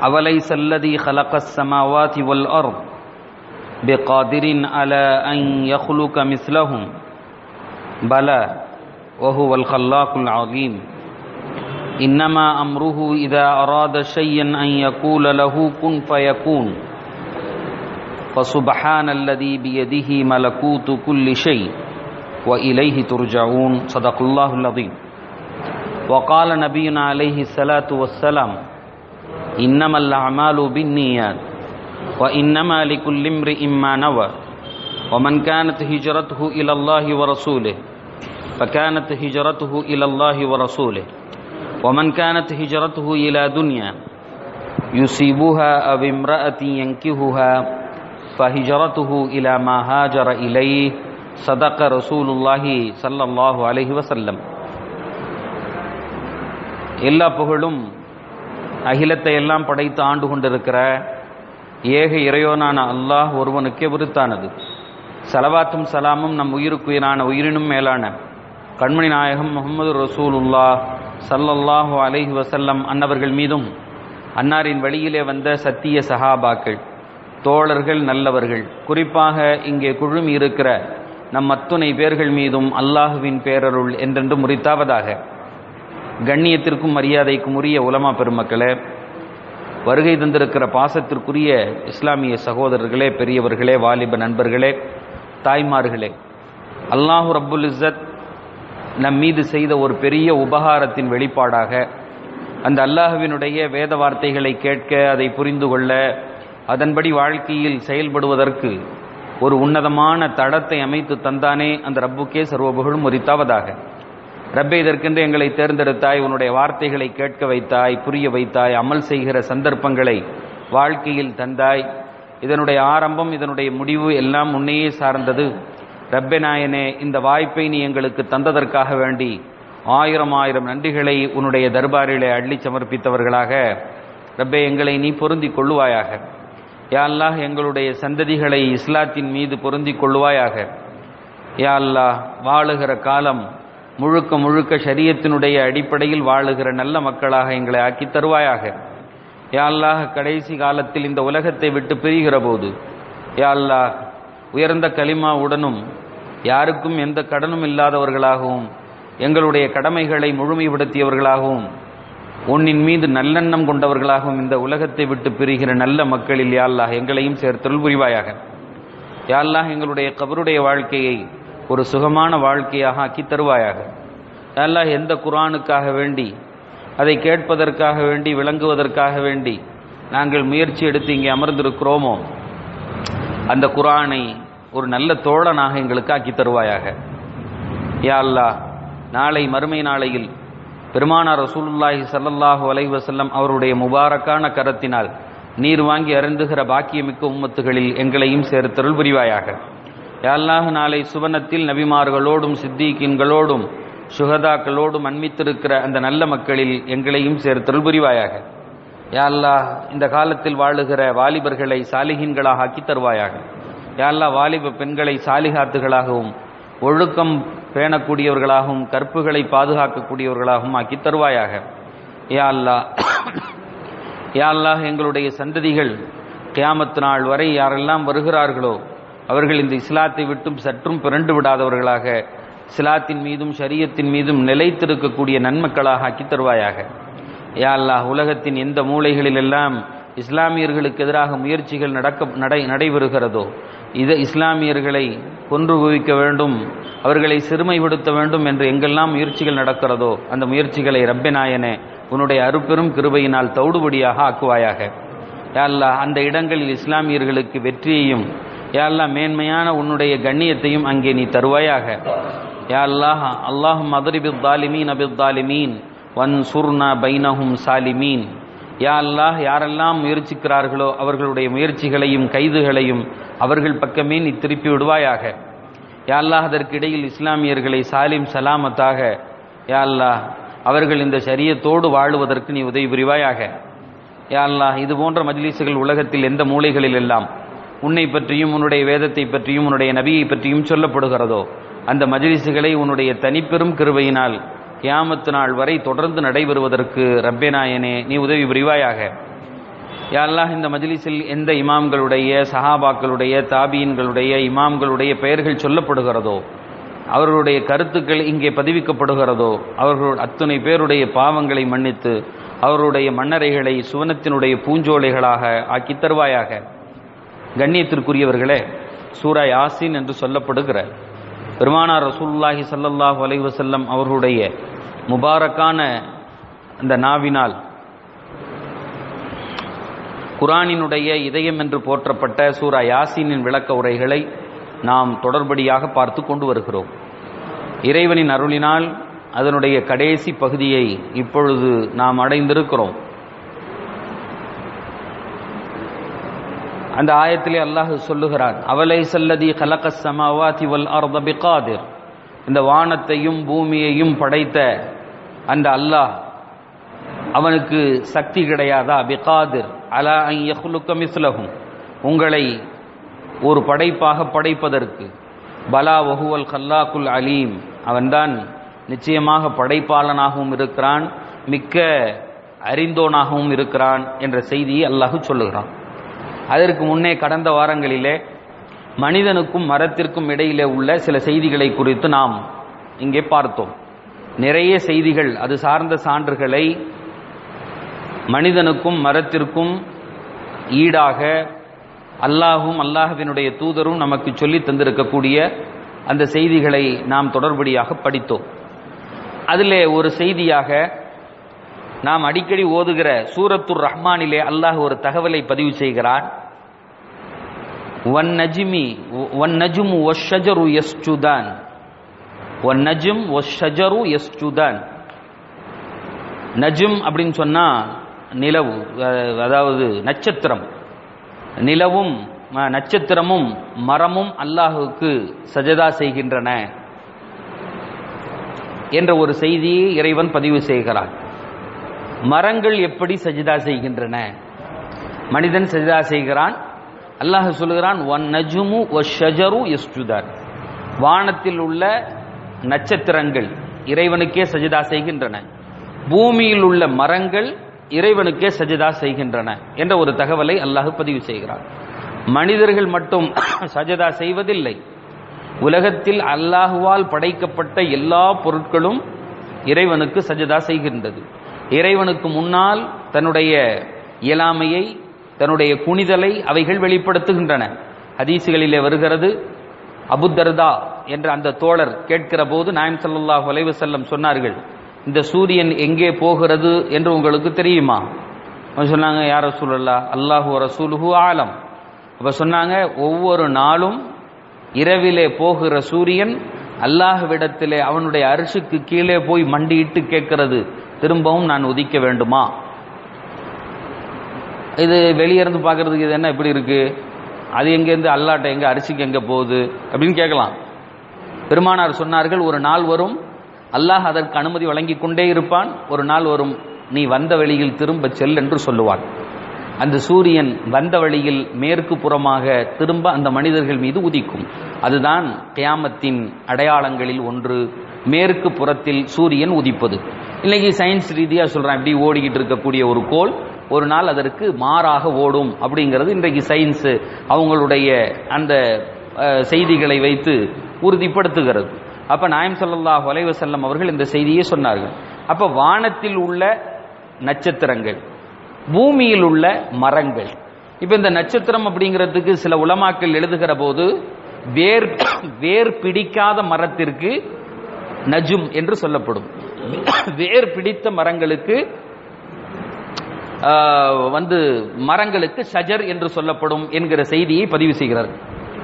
أوليس الذي خلق السماوات والأرض بقادر على أن يخلق مثلهم بلى وهو الخلاق العظيم إنما أمره إذا أراد شيئا أن يقول له كن فيكون فسبحان الذي بيده ملكوت كل شيء وإليه ترجعون صدق الله العظيم وقال نبينا عليه الصلاة والسلام إنما الأعمال بالنيات وإنما لكل امرئ ما نوى ومن كانت هجرته إلى الله ورسوله فكانت هجرته إلى الله ورسوله ومن كانت هجرته إلى دنيا يصيبها أو امرأة ينكهها فهجرته إلى ما هاجر إليه صدق رسول الله صلى الله عليه وسلم எல்லா புகழும் அகிலத்தை எல்லாம் படைத்து ஆண்டு கொண்டிருக்கிற ஏக இறையோனான அல்லாஹ் ஒருவனுக்கே உரித்தானது சலவாத்தும் சலாமும் நம் உயிருக்குயிரான உயிரினும் மேலான கண்மணி நாயகம் முகமது ரசூலுல்லா சல்லல்லாஹு அலைஹி வசல்லம் அன்னவர்கள் மீதும் அன்னாரின் வழியிலே வந்த சத்திய சஹாபாக்கள் தோழர்கள் நல்லவர்கள் குறிப்பாக இங்கே குழுமி இருக்கிற நம் அத்துணை பேர்கள் மீதும் அல்லாஹுவின் பேரருள் என்றென்று முறித்தாவதாக கண்ணியத்திற்கும் மரியாதைக்கும் உரிய உலமா பெருமக்களே வருகை தந்திருக்கிற பாசத்திற்குரிய இஸ்லாமிய சகோதரர்களே பெரியவர்களே வாலிப நண்பர்களே தாய்மார்களே அல்லாஹு ரப்புல் இஸ்ஸத் நம் மீது செய்த ஒரு பெரிய உபகாரத்தின் வெளிப்பாடாக அந்த அல்லாஹுவினுடைய வேத வார்த்தைகளை கேட்க அதை புரிந்து கொள்ள அதன்படி வாழ்க்கையில் செயல்படுவதற்கு ஒரு உன்னதமான தடத்தை அமைத்து தந்தானே அந்த ரப்புக்கே சர்வபுகழும் உரித்தாவதாக ரப்பே இதற்கென்று எங்களை தேர்ந்தெடுத்தாய் உன்னுடைய வார்த்தைகளை கேட்க வைத்தாய் புரிய வைத்தாய் அமல் செய்கிற சந்தர்ப்பங்களை வாழ்க்கையில் தந்தாய் இதனுடைய ஆரம்பம் இதனுடைய முடிவு எல்லாம் முன்னையே சார்ந்தது ரப்பே நாயனே இந்த வாய்ப்பை நீ எங்களுக்கு தந்ததற்காக வேண்டி ஆயிரம் ஆயிரம் நன்றிகளை உன்னுடைய தர்பாரிலே அள்ளி சமர்ப்பித்தவர்களாக ரப்பே எங்களை நீ பொருந்தி கொள்ளுவாயாக யா அல்லாஹ் எங்களுடைய சந்ததிகளை இஸ்லாத்தின் மீது பொருந்தி கொள்ளுவாயாக யா அல்லாஹ் வாழுகிற காலம் முழுக்க முழுக்க ஷரியத்தினுடைய அடிப்படையில் வாழுகிற நல்ல மக்களாக எங்களை ஆக்கி தருவாயாக யா அல்லாஹ் கடைசி காலத்தில் இந்த உலகத்தை விட்டு பிரிகிற போது யா அல்லாஹ் உயர்ந்த களிமாவுடனும் யாருக்கும் எந்த கடனும் இல்லாதவர்களாகவும் எங்களுடைய கடமைகளை முழுமைப்படுத்தியவர்களாகவும் உன்னின் மீது நல்லெண்ணம் கொண்டவர்களாகவும் இந்த உலகத்தை விட்டு பிரிகிற நல்ல மக்களில் யாழ்லாஹ் எங்களையும் சேர்த்தொல் புரிவாயாக யாழ்லாஹ் எங்களுடைய கபருடைய வாழ்க்கையை ஒரு சுகமான வாழ்க்கையாக ஆக்கி தருவாயாக யாழ்லாஹ் எந்த குரானுக்காக வேண்டி அதை கேட்பதற்காக வேண்டி விளங்குவதற்காக வேண்டி நாங்கள் முயற்சி எடுத்து இங்கே அமர்ந்திருக்கிறோமோ அந்த குரானை ஒரு நல்ல தோழனாக எங்களுக்கு ஆக்கி தருவாயாக யா அல்லாஹ் நாளை மறுமை நாளையில் பெருமானார் ரசூலுல்லாஹி சல்லல்லாஹு அலைஹி வஸல்லம் அவருடைய முபாரக்கான கரத்தினால் நீர் வாங்கி அருந்துகிற பாக்கியமிக்க உம்மத்துகளில் எங்களையும் சேர்த்தருள் புரிவாயாக யா அல்லாஹ் நாளை சுவனத்தில் நபிமார்களோடும் சித்தீக்கின்களோடும் சுகதாக்களோடும் அன்மித்திருக்கிற அந்த நல்ல மக்களில் எங்களையும் சேர்த்தருள் புரிவாயாக யா அல்லாஹ் இந்த காலத்தில் வாழுகிற வாலிபர்களை சாலிகின்களாக ஆக்கி தருவாயாக யா அல்லாஹ் வாலிப பெண்களை சாலிகாத்துகளாகவும் ஒழுக்கம் பேணக்கூடியவர்களாகவும் கற்புகளை பாதுகாக்கக்கூடியவர்களாகவும் ஆக்கி தருவாயாக யா அல்லாஹ் யா அல்லாஹ் எங்களுடைய சந்ததிகள் கியாமத்து நாள் வரை யாரெல்லாம் வருகிறார்களோ அவர்கள் இந்த இஸ்லாத்தை விட்டும் சற்றும் பிறண்டு விடாதவர்களாக இஸ்லாத்தின் மீதும் ஷரியத்தின் மீதும் நிலைத்திருக்கக்கூடிய நன்மக்களாக ஆக்கி தருவாயாக யா அல்லாஹ் உலகத்தின் எந்த மூலைகளிலெல்லாம் இஸ்லாமியர்களுக்கு எதிராக முயற்சிகள் நடக்க நடை நடைபெறுகிறதோ இது இஸ்லாமியர்களை கொன்று குவிக்க வேண்டும் அவர்களை சிறுமைப்படுத்த வேண்டும் என்று எங்கெல்லாம் முயற்சிகள் நடக்கிறதோ அந்த முயற்சிகளை ரப்பெநாயனே உன்னுடைய அருப்பெரும் கிருபையினால் தௌடுபடியாக ஆக்குவாயாக யாழ்லா அந்த இடங்களில் இஸ்லாமியர்களுக்கு வெற்றியையும் யாழ்லா மேன்மையான உன்னுடைய கண்ணியத்தையும் அங்கே நீ தருவாயாக யா அல்லாஹ் அல்லாஹும் மதுரிபித் தாலிமீன் அபித் தாலிமீன் வன் சுர்னா பைனஹும் சாலிமீன் யா அல்லாஹ் யாரெல்லாம் முயற்சிக்கிறார்களோ அவர்களுடைய முயற்சிகளையும் கைதுகளையும் அவர்கள் பக்கமே நீ திருப்பி விடுவாயாக யா அல்லாஹ் அதற்கு இடையில் இஸ்லாமியர்களை சாலிம் சலாமத்தாக யா அல்லாஹ் அவர்கள் இந்த சரியத்தோடு வாழுவதற்கு நீ உதவி புரிவாயாக யா அல்லாஹ் இது போன்ற மஜ்லிஸுகள் உலகத்தில் எந்த மூலைகளில் எல்லாம் உன்னை பற்றியும் உன்னுடைய வேதத்தை பற்றியும் உன்னுடைய நபியை பற்றியும் சொல்லப்படுகிறதோ அந்த மஜ்லிஸுகளை உன்னுடைய தனிப்பெரும் கிருபையினால் கியாமத்து நாள் வரை தொடர்ந்து நடைபெறுவதற்கு ரப்பேநாயனே நீ உதவி புரிவாயாக யா அல்லாஹ் இந்த மஜ்லிஸில் எந்த இமாம்களுடைய சஹாபாக்களுடைய தாபீன்களுடைய இமாம்களுடைய பெயர்கள் சொல்லப்படுகிறதோ அவர்களுடைய கருத்துக்கள் இங்கே பதிவிக்கப்படுகிறதோ அவர்கள் அத்துணை பேருடைய பாவங்களை மன்னித்து அவருடைய மன்னரைகளை சுவனத்தினுடைய பூஞ்சோலைகளாக ஆக்கி தருவாயாக கண்ணியத்திற்குரியவர்களே சூரா யாசின் என்று சொல்லப்படுகிற பெருமானார் ரசூலுல்லாஹி ஸல்லல்லாஹு அலைஹி வஸல்லம் அவர்களுடைய முபாரக்கான அந்த நாவினால் குரானினுடைய இதயம் என்று போற்றப்பட்ட சூரா யாசீனின் விளக்க உரைகளை நாம் தொடர்படியாக பார்த்து கொண்டு வருகிறோம் இறைவனின் அருளினால் அதனுடைய கடைசி பகுதியை இப்பொழுது நாம் அடைந்திருக்கிறோம் அந்த ஆயத்திலே அல்லாஹ் சொல்லுகிறான் அவலை சல்லதி கலக்க சமாவாதி வல் அர்த பிகாதிர் இந்த வானத்தையும் பூமியையும் படைத்த அந்த அல்லாஹ் அவனுக்கு சக்தி கிடையாதா பிகாதிர் அலா ஐ யஹ்லுக்க மிஸ்லஹும் உங்களை ஒரு படைப்பாக படைப்பதற்கு பலா வஹுவல் கல்லாக்குல் அலீம் அவன்தான் நிச்சயமாக படைப்பாளனாகவும் இருக்கிறான் மிக்க அறிந்தோனாகவும் இருக்கிறான் என்ற செய்தியை அல்லாஹு சொல்லுகிறான் அதற்கு முன்னே கடந்த வாரங்களிலே மனிதனுக்கும் மரத்திற்கும் இடையிலே உள்ள சில செய்திகளை குறித்து நாம் இங்கே பார்த்தோம் நிறைய செய்திகள் அது சார்ந்த சான்றுகளை மனிதனுக்கும் மரத்திற்கும் ஈடாக அல்லாஹும் அல்லாஹுவினுடைய தூதரும் நமக்கு சொல்லி தந்திருக்கக்கூடிய அந்த செய்திகளை நாம் தொடர்படியாக படித்தோம் அதிலே ஒரு செய்தியாக நாம் அடிக்கடி ஓதுகிற சூரத்துர் ரஹ்மானிலே அல்லாஹ் ஒரு தகவலை பதிவு செய்கிறான் ஒன் நஜிமி ஒன் நஜுமு ஒஷஜரு எஸ்டுதான் ஒன் நஜும் ஒஷஜரு எஸ்டுதான் நஜும் அப்படின்னு சொன்னா நிலவு அஹ், அதாவது நட்சத்திரம் நிலவும் அஹ், நட்சத்திரமும் மரமும் அல்லாஹுக்கு சஜதா செய்கின்றன என்ற ஒரு செய்தியை இறைவன் பதிவு செய்கிறான் மரங்கள் எப்படி சஜிதா செய்கின்றன மனிதன் சஜிதா செய்கிறான் அல்லாஹ் சொல்லுகிறான் ஒன் நஜுமு ஒ ஷஜரு எஸ்டுதான் வானத்தில் உள்ள நட்சத்திரங்கள் இறைவனுக்கே சஜிதா செய்கின்றன பூமியில் உள்ள மரங்கள் இறைவனுக்கே சஜிதா செய்கின்றன என்ற ஒரு தகவலை அல்லாஹ் பதிவு செய்கிறான் மனிதர்கள் மட்டும் சஜதா செய்வதில்லை உலகத்தில் அல்லாஹுவால் படைக்கப்பட்ட எல்லா பொருட்களும் இறைவனுக்கு சஜதா செய்கின்றது இறைவனுக்கு முன்னால் தன்னுடைய இயலாமையை தன்னுடைய குனிதலை அவைகள் வெளிப்படுத்துகின்றன ஹதீசுகளிலே வருகிறது அபுத்தர்தா என்ற அந்த தோழர் கேட்கிற போது நாயம் ஸல்லல்லாஹு அலைஹி வஸல்லம் சொன்னார்கள் இந்த சூரியன் எங்கே போகிறது என்று உங்களுக்கு தெரியுமா அவங்க சொன்னாங்க யார் ரசூலுல்லா அல்லாஹு ரசூலுஹு ஆலம் அப்ப சொன்னாங்க ஒவ்வொரு நாளும் இரவிலே போகிற சூரியன் அல்லாஹ்விடத்திலே அவனுடைய அரிசுக்கு கீழே போய் மண்டியிட்டு கேட்கிறது திரும்பவும் நான் உதிக்க வேண்டுமா இது வெளியே இருந்து பார்க்கறதுக்கு இது என்ன இப்படி இருக்கு அது எங்கேருந்து அல்லாட்ட எங்க அரிசிக்கு எங்க போகுது அப்படின்னு கேட்கலாம் பெருமானார் சொன்னார்கள் ஒரு நாள் வரும் அல்லாஹ் அதற்கு அனுமதி வழங்கி கொண்டே இருப்பான் ஒரு நாள் வரும் நீ வந்த வழியில் திரும்ப செல் என்று சொல்லுவான் அந்த சூரியன் வந்த வழியில் மேற்கு புறமாக திரும்ப அந்த மனிதர்கள் மீது உதிக்கும் அதுதான் கியாமத்தின் அடையாளங்களில் ஒன்று மேற்கு புறத்தில் சூரியன் உதிப்பது இன்னைக்கு சயின்ஸ் ரீதியா சொல்றான் இப்படி ஓடிக்கிட்டு இருக்கக்கூடிய ஒரு கோள் ஒரு நாள் அதற்கு மாறாக ஓடும் அப்படிங்கிறது இன்றைக்கு சயின்ஸ் அவங்களுடைய அந்த அஹ், செய்திகளை வைத்து உறுதிப்படுத்துகிறது அப்ப நாயம் ஸல்லல்லாஹு அலைஹி வஸல்லம் அவர்கள் இந்த செய்தியை சொன்னார்கள் அப்ப வானத்தில் உள்ள நட்சத்திரங்கள் பூமியில் உள்ள மரங்கள் இப்ப இந்த நட்சத்திரம் அப்படிங்கிறதுக்கு சில உலமாக்கள் எழுதுகிற போது வேர் வேர் பிடிக்காத மரத்திற்கு நஜும் என்று சொல்லப்படும் வேர் பிடித்த மரங்களுக்கு ஆஹ், வந்து மரங்களுக்கு ஷஜர் என்று சொல்லப்படும் என்கிற செய்தியை பதிவு செய்கிறார்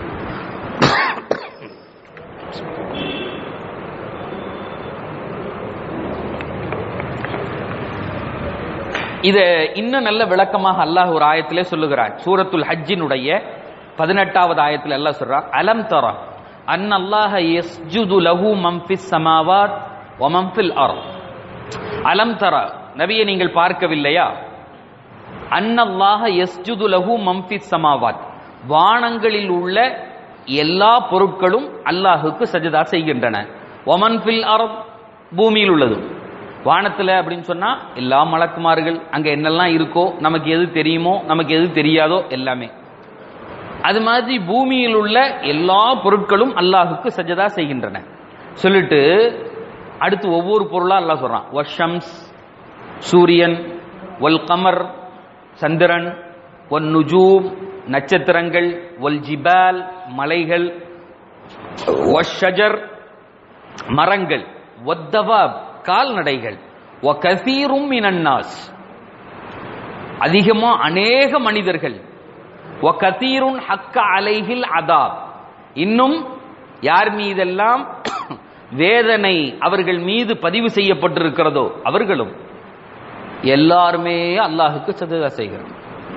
இத இன்னும் நல்ல விளக்கமாக அல்லாஹ் ஒரு ஆயத்திலே சொல்லுகிறான் சூரத்துல் ஹஜ்ஜினுடைய பதினெட்டாவது ஆயத்தில் அல்லாஹ் சொல்றான் அலம் தரா அன் அல்லாஹ யஸ்ஜுது லஹு மம்ஃபிஸ் சமாவாத் வ மம்ஃபில் அர்த் அலம் தரா நபியை நீங்கள் பார்க்கவில்லையா அன்னல்லாஹ யஸ்ஜுது லஹு மம்ஃபிஸ் சமாவாத் வானங்களில் உள்ள எல்லா பொருட்களும் அல்லாஹுக்கு சஜதா செய்கின்றன ஒமன் ஃபில் அரப் பூமியில் உள்ளது வானத்துல அப்படின்னு சொன்னா எல்லா மலக்குமார்கள் அங்க என்னெல்லாம் இருக்கோ நமக்கு எது தெரியுமோ நமக்கு எது தெரியாதோ எல்லாமே அது மாதிரி பூமியில் உள்ள எல்லா பொருட்களும் அல்லாஹுக்கு சஜதா செய்கின்றன சொல்லிட்டு அடுத்து ஒவ்வொரு பொருளா அல்லாஹ் சொல்றான் வஷம்ஸ் சூரியன் வல் கமர் சந்திரன் ஒன் நுஜூம் நட்சத்திரங்கள் ஒல் ஜிபால் மலைகள் வஷஜர் மரங்கள் ஒத்தவாப் கால்நடைகள் ஒ கசீரும் மினன்னாஸ் அதிகமா அநேக மனிதர்கள் ஒ கசீருன் ஹக்க அலைஹில் அதாப் இன்னும் யார் மீதெல்லாம் வேதனை அவர்கள் மீது பதிவு செய்யப்பட்டிருக்கிறதோ அவர்களும் எல்லாருமே அல்லாஹுக்கு சஜதா செய்கிறோம்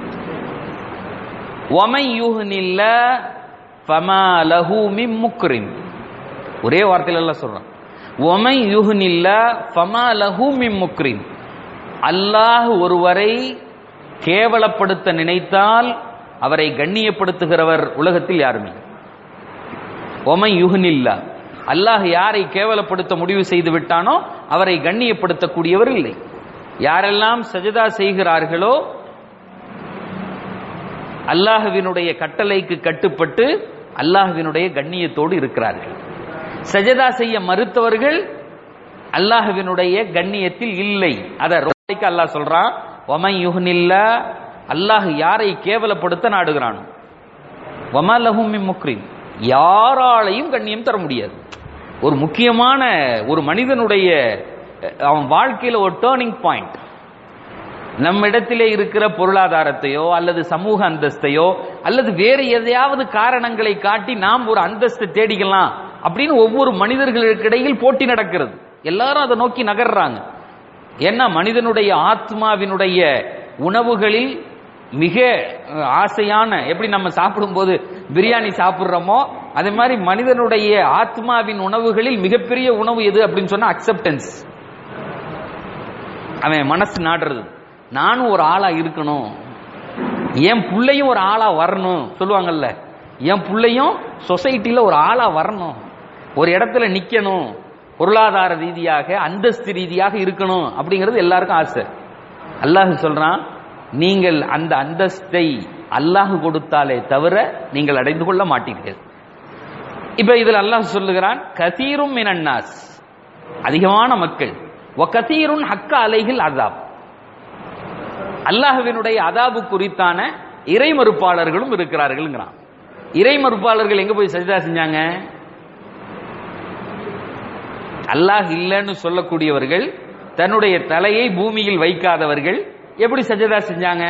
ஒமை யூஹ்னில்ல ஃபமா லஹு மின் முக்ரிம் ஒரே வார்த்தையில எல்லாம் சொல்றான் ஒமை யுஹ்னில்ல ஃபமா லஹு மின் முக்ரிம் அல்லாஹ் ஒருவரை கேவலப்படுத்த நினைத்தால் அவரை கண்ணியப்படுத்துகிறவர் உலகத்தில் யாரும் இல்லை ஒமை யுஹ்னில்லா அல்லாஹ் யாரை கேவலப்படுத்த முடிவு செய்து விட்டானோ அவரை கண்ணியப்படுத்தக்கூடியவர் இல்லை யாரெல்லாம் சஜதா செய்கிறார்களோ அல்லாஹுவினுடைய கட்டளைக்கு கட்டுப்பட்டு அல்லாஹுவினுடைய கண்ணியத்தோடு இருக்கிறார்கள் சஜதா செய்ய மறுத்தவர்கள் அல்லாஹுவினுடைய கண்ணியத்தில் இல்லை அதை ரோலைக்கு அல்லாஹ் சொல்றான் ஒமை யுஹ்னில்லா அல்லாஹ் யாரை கேவலப்படுத்த நாடுகிறானோ வமலஹும் முக்ரின் யாராலையும் கண்ணியம் தர முடியாது ஒரு முக்கியமான ஒரு மனிதனுடைய அவன் வாழ்க்கையில ஒரு டேர்னிங் பாயிண்ட் நம்ம இடத்திலே இருக்கிற பொருளாதாரத்தையோ அல்லது சமூக அந்தஸ்தையோ அல்லது வேறு எதையாவது காரணங்களை காட்டி நாம் ஒரு அந்தஸ்தை தேடிக்கலாம் அப்படின்னு ஒவ்வொரு மனிதர்களுக்கு இடையில் போட்டி நடக்கிறது எல்லாரும் அதை நோக்கி நகர்றாங்க ஏன்னா மனிதனுடைய ஆத்மாவினுடைய உணவுகளில் மிக ஆசையான எப்படி நம்ம சாப்பிடும்போது பிரியாணி சாப்பிடுறோமோ அதே மாதிரி மனிதனுடைய ஆத்மாவின் உணவுகளில் மிகப்பெரிய உணவு எது அப்படின்னு சொன்னா அக்செப்டன்ஸ் அவன் மனசு நாடுறது நானும் ஒரு ஆளா இருக்கணும் என் பிள்ளையும் ஒரு ஆளா வரணும் சொல்லுவாங்கல்ல என் பிள்ளையும் சொசைட்டில ஒரு ஆளா வரணும் ஒரு இடத்துல நிக்கணும் பொருளாதார ரீதியாக அந்தஸ்து ரீதியாக இருக்கணும் அப்படிங்கிறது எல்லாருக்கும் ஆசை அல்லாஹ் சொல்றான் நீங்கள் அந்த அந்தஸ்தை அல்லாஹ் கொடுத்தாலே தவிர நீங்கள் அடைந்து கொள்ள மாட்டீர்கள் இப்ப இதில் அல்லாஹ் சொல்லுகிறான் கதீரும் மினன்னாஸ் அதிகமான மக்கள் ஒ கதீருன் ஹக்க அலைகள் அதாப் அல்லாஹுவினுடைய அதாபு குறித்தான இறை மறுப்பாளர்களும் இருக்கிறார்கள்ங்கிறான் இறை மறுப்பாளர்கள் எங்க போய் சஜிதா செஞ்சாங்க அல்லாஹ் இல்லைன்னு சொல்லக்கூடியவர்கள் தன்னுடைய தலையை பூமியில் வைக்காதவர்கள் எப்படி சஜதா செஞ்சாங்க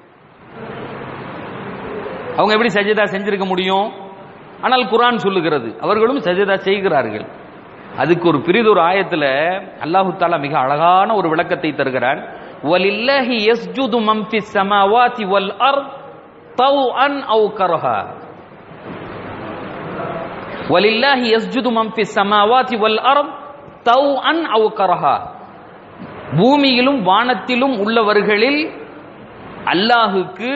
அவங்க எப்படி சஜதா செஞ்சிருக்க முடியும் ஆனால் குரான் சொல்லுகிறது அவர்களும் சஜதா செய்கிறார்கள் அதுக்கு ஒரு பிரிதொரு ஆயத்துல அல்லாஹு தாலா மிக அழகான ஒரு விளக்கத்தை தருகிறான் வலில்லாஹி யஸ்ஜுது மம் ஃபிஸ் ஸமாவாதி வல் அர்த் தவ்அன் அவ் கரஹா வலில்லாஹி யஸ்ஜுது மம் ஃபிஸ் ஸமாவாதி வல் அர்த் தவ்அன் அவ் கரஹா பூமியிலும் வானத்திலும் உள்ளவர்களில் அல்லாஹுக்கு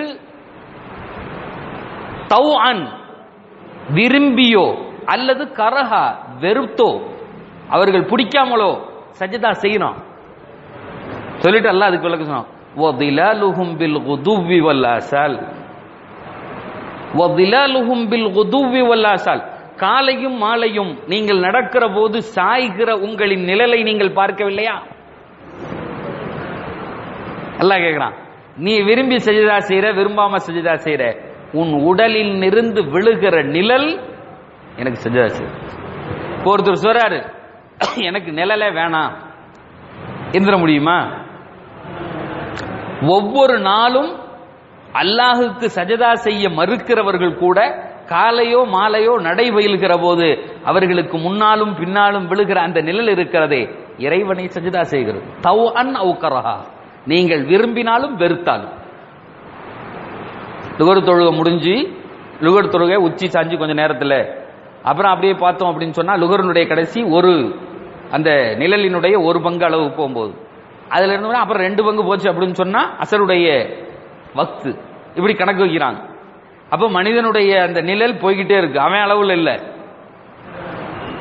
தௌஅன் விரும்பியோ அல்லது கரஹா வெறுத்தோ அவர்கள் பிடிக்காமலோ சஜதா செய்யணும் சொல்லிட்டு அல்லாஹ் அதுக்கு விளக்க சொன்னான் وَظِلَالُهُمْ بِالْغُدُوِّ وَالْآصَالِ وَظِلَالُهُمْ بِالْغُدُوِّ وَالْآصَالِ காலையும் மாலையும் நீங்கள் நடக்கிற போது சாய்கிற உங்களின் நிழலை நீங்கள் பார்க்கவில்லையா அல்லாஹ் கேக்குறான் நீ விரும்பி செஜதா செய்யற விரும்பாம செஜதா செய்யற உன் உடலில் இருந்து விழுகிற நிழல் எனக்கு செஜதா செய்ய இப்போ ஒருத்தர் சொல்றாரு எனக்கு நிழலே வேணாம் இருந்துட முடியுமா ஒவ்வொரு நாளும் அல்லாஹுக்கு சஜதா செய்ய மறுக்கிறவர்கள் கூட காலையோ மாலையோ நடை பயில்கிற போது அவர்களுக்கு முன்னாலும் பின்னாலும் விழுகிற அந்த நிழல் இருக்கிறதே இறைவனை சஜதா செய்கிறது தவ் அன் அவுக்கரஹா நீங்கள் விரும்பினாலும் வெறுத்தாலும் லுகர் தொழுகை முடிஞ்சு லுகர் தொழுகை உச்சி சாஞ்சு கொஞ்ச நேரத்தில் அப்புறம் அப்படியே பார்த்தோம் அப்படின்னு சொன்னா லுகரனுடைய கடைசி ஒரு அந்த நிழலினுடைய ஒரு பங்கு அளவு போகும்போது அதுல இருந்து அப்புறம் ரெண்டு பங்கு போச்சு அப்படின்னு சொன்னா அசருடைய வக்து இப்படி கணக்கு வைக்கிறாங்க அப்ப மனிதனுடைய அந்த நிழல் போய்கிட்டே இருக்கு அவன் அளவுல இல்ல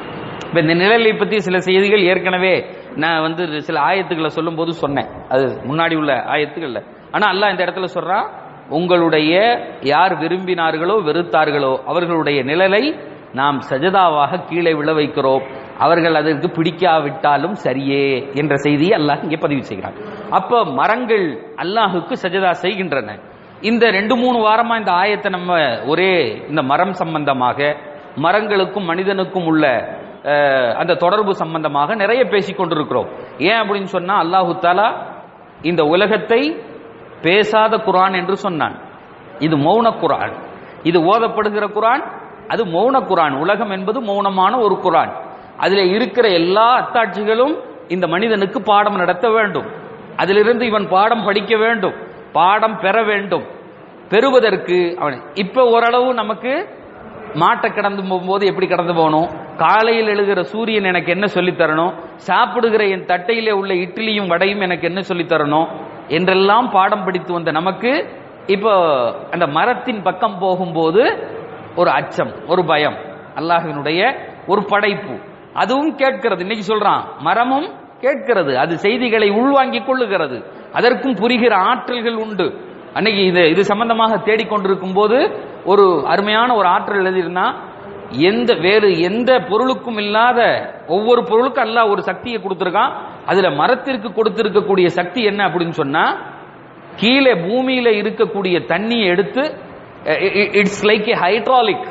இப்ப இந்த நிழலை பத்தி சில செய்திகள் ஏற்கனவே நான் வந்து சில ஆயத்துக்களை சொல்லும் போது சொன்னேன் அது முன்னாடி உள்ள ஆயத்துக்கள்ல ஆனா அல்லாஹ் இந்த இடத்துல சொல்றான் உங்களுடைய யார் விரும்பினார்களோ வெறுத்தார்களோ அவர்களுடைய நிழலை நாம் சஜதாவாக கீழே விழ வைக்கிறோம் அவர்கள் அதற்கு பிடிக்காவிட்டாலும் சரியே என்ற செய்தியை அல்லாஹ் இங்கே பதிவு செய்கிறான் அப்ப மரங்கள் அல்லாஹுக்கு சஜதா செய்கின்றன இந்த ரெண்டு மூணு வாரமா இந்த ஆயத்தை நம்ம ஒரே இந்த மரம் சம்பந்தமாக மரங்களுக்கும் மனிதனுக்கும் உள்ள அஹ், அந்த தொடர்பு சம்பந்தமாக நிறைய பேசிக் கொண்டிருக்கிறோம் ஏன் அப்படின்னு சொன்னா அல்லாஹு தாலா இந்த உலகத்தை பேசாத குரான் என்று சொன்னான் இது மௌன குரான் இது ஓதப்படுகிற குரான் அது மௌன குரான் உலகம் என்பது மௌனமான ஒரு குரான் அதில் இருக்கிற எல்லா அத்தாட்சிகளும் இந்த மனிதனுக்கு பாடம் நடத்த வேண்டும் அதிலிருந்து இவன் பாடம் படிக்க வேண்டும் பாடம் பெற வேண்டும் பெறுவதற்கு அவன் இப்ப ஓரளவு நமக்கு மாட்டை கடந்து போகும்போது எப்படி கடந்து போகணும் காலையில் எழுகிற சூரியன் எனக்கு என்ன சொல்லித் தரணும் சாப்பிடுகிற என் தட்டையிலே உள்ள இட்லியும் வடையும் எனக்கு என்ன சொல்லித் தரணும் என்றெல்லாம் பாடம் படித்து வந்த நமக்கு இப்போ அந்த மரத்தின் பக்கம் போகும்போது ஒரு அச்சம் ஒரு பயம் அல்லாஹ்வினுடைய ஒரு படைப்பு அதுவும் கேட்கிறது இன்னைக்கு சொல்றான் மரமும் கேட்கிறது அது செய்திகளை உள்வாங்கிக் கொள்ளுகிறது அதற்கும் புரிகிற ஆற்றல்கள் உண்டு அன்னைக்கு இது இது சம்பந்தமாக தேடிக்கொண்டிருக்கும் போது ஒரு அருமையான ஒரு ஆற்றல் எழுதியிருந்தா எந்த வேறு எந்த பொருளுக்கும் இல்லாத ஒவ்வொரு பொருளுக்கும் அல்லாஹ் ஒரு சக்தியை கொடுத்திருக்கான் அதுல மரத்திற்கு கொடுத்திருக்கக்கூடிய சக்தி என்ன அப்படின்னு சொன்னா கீழே பூமியில இருக்கக்கூடிய தண்ணியை எடுத்து it's like a hydraulic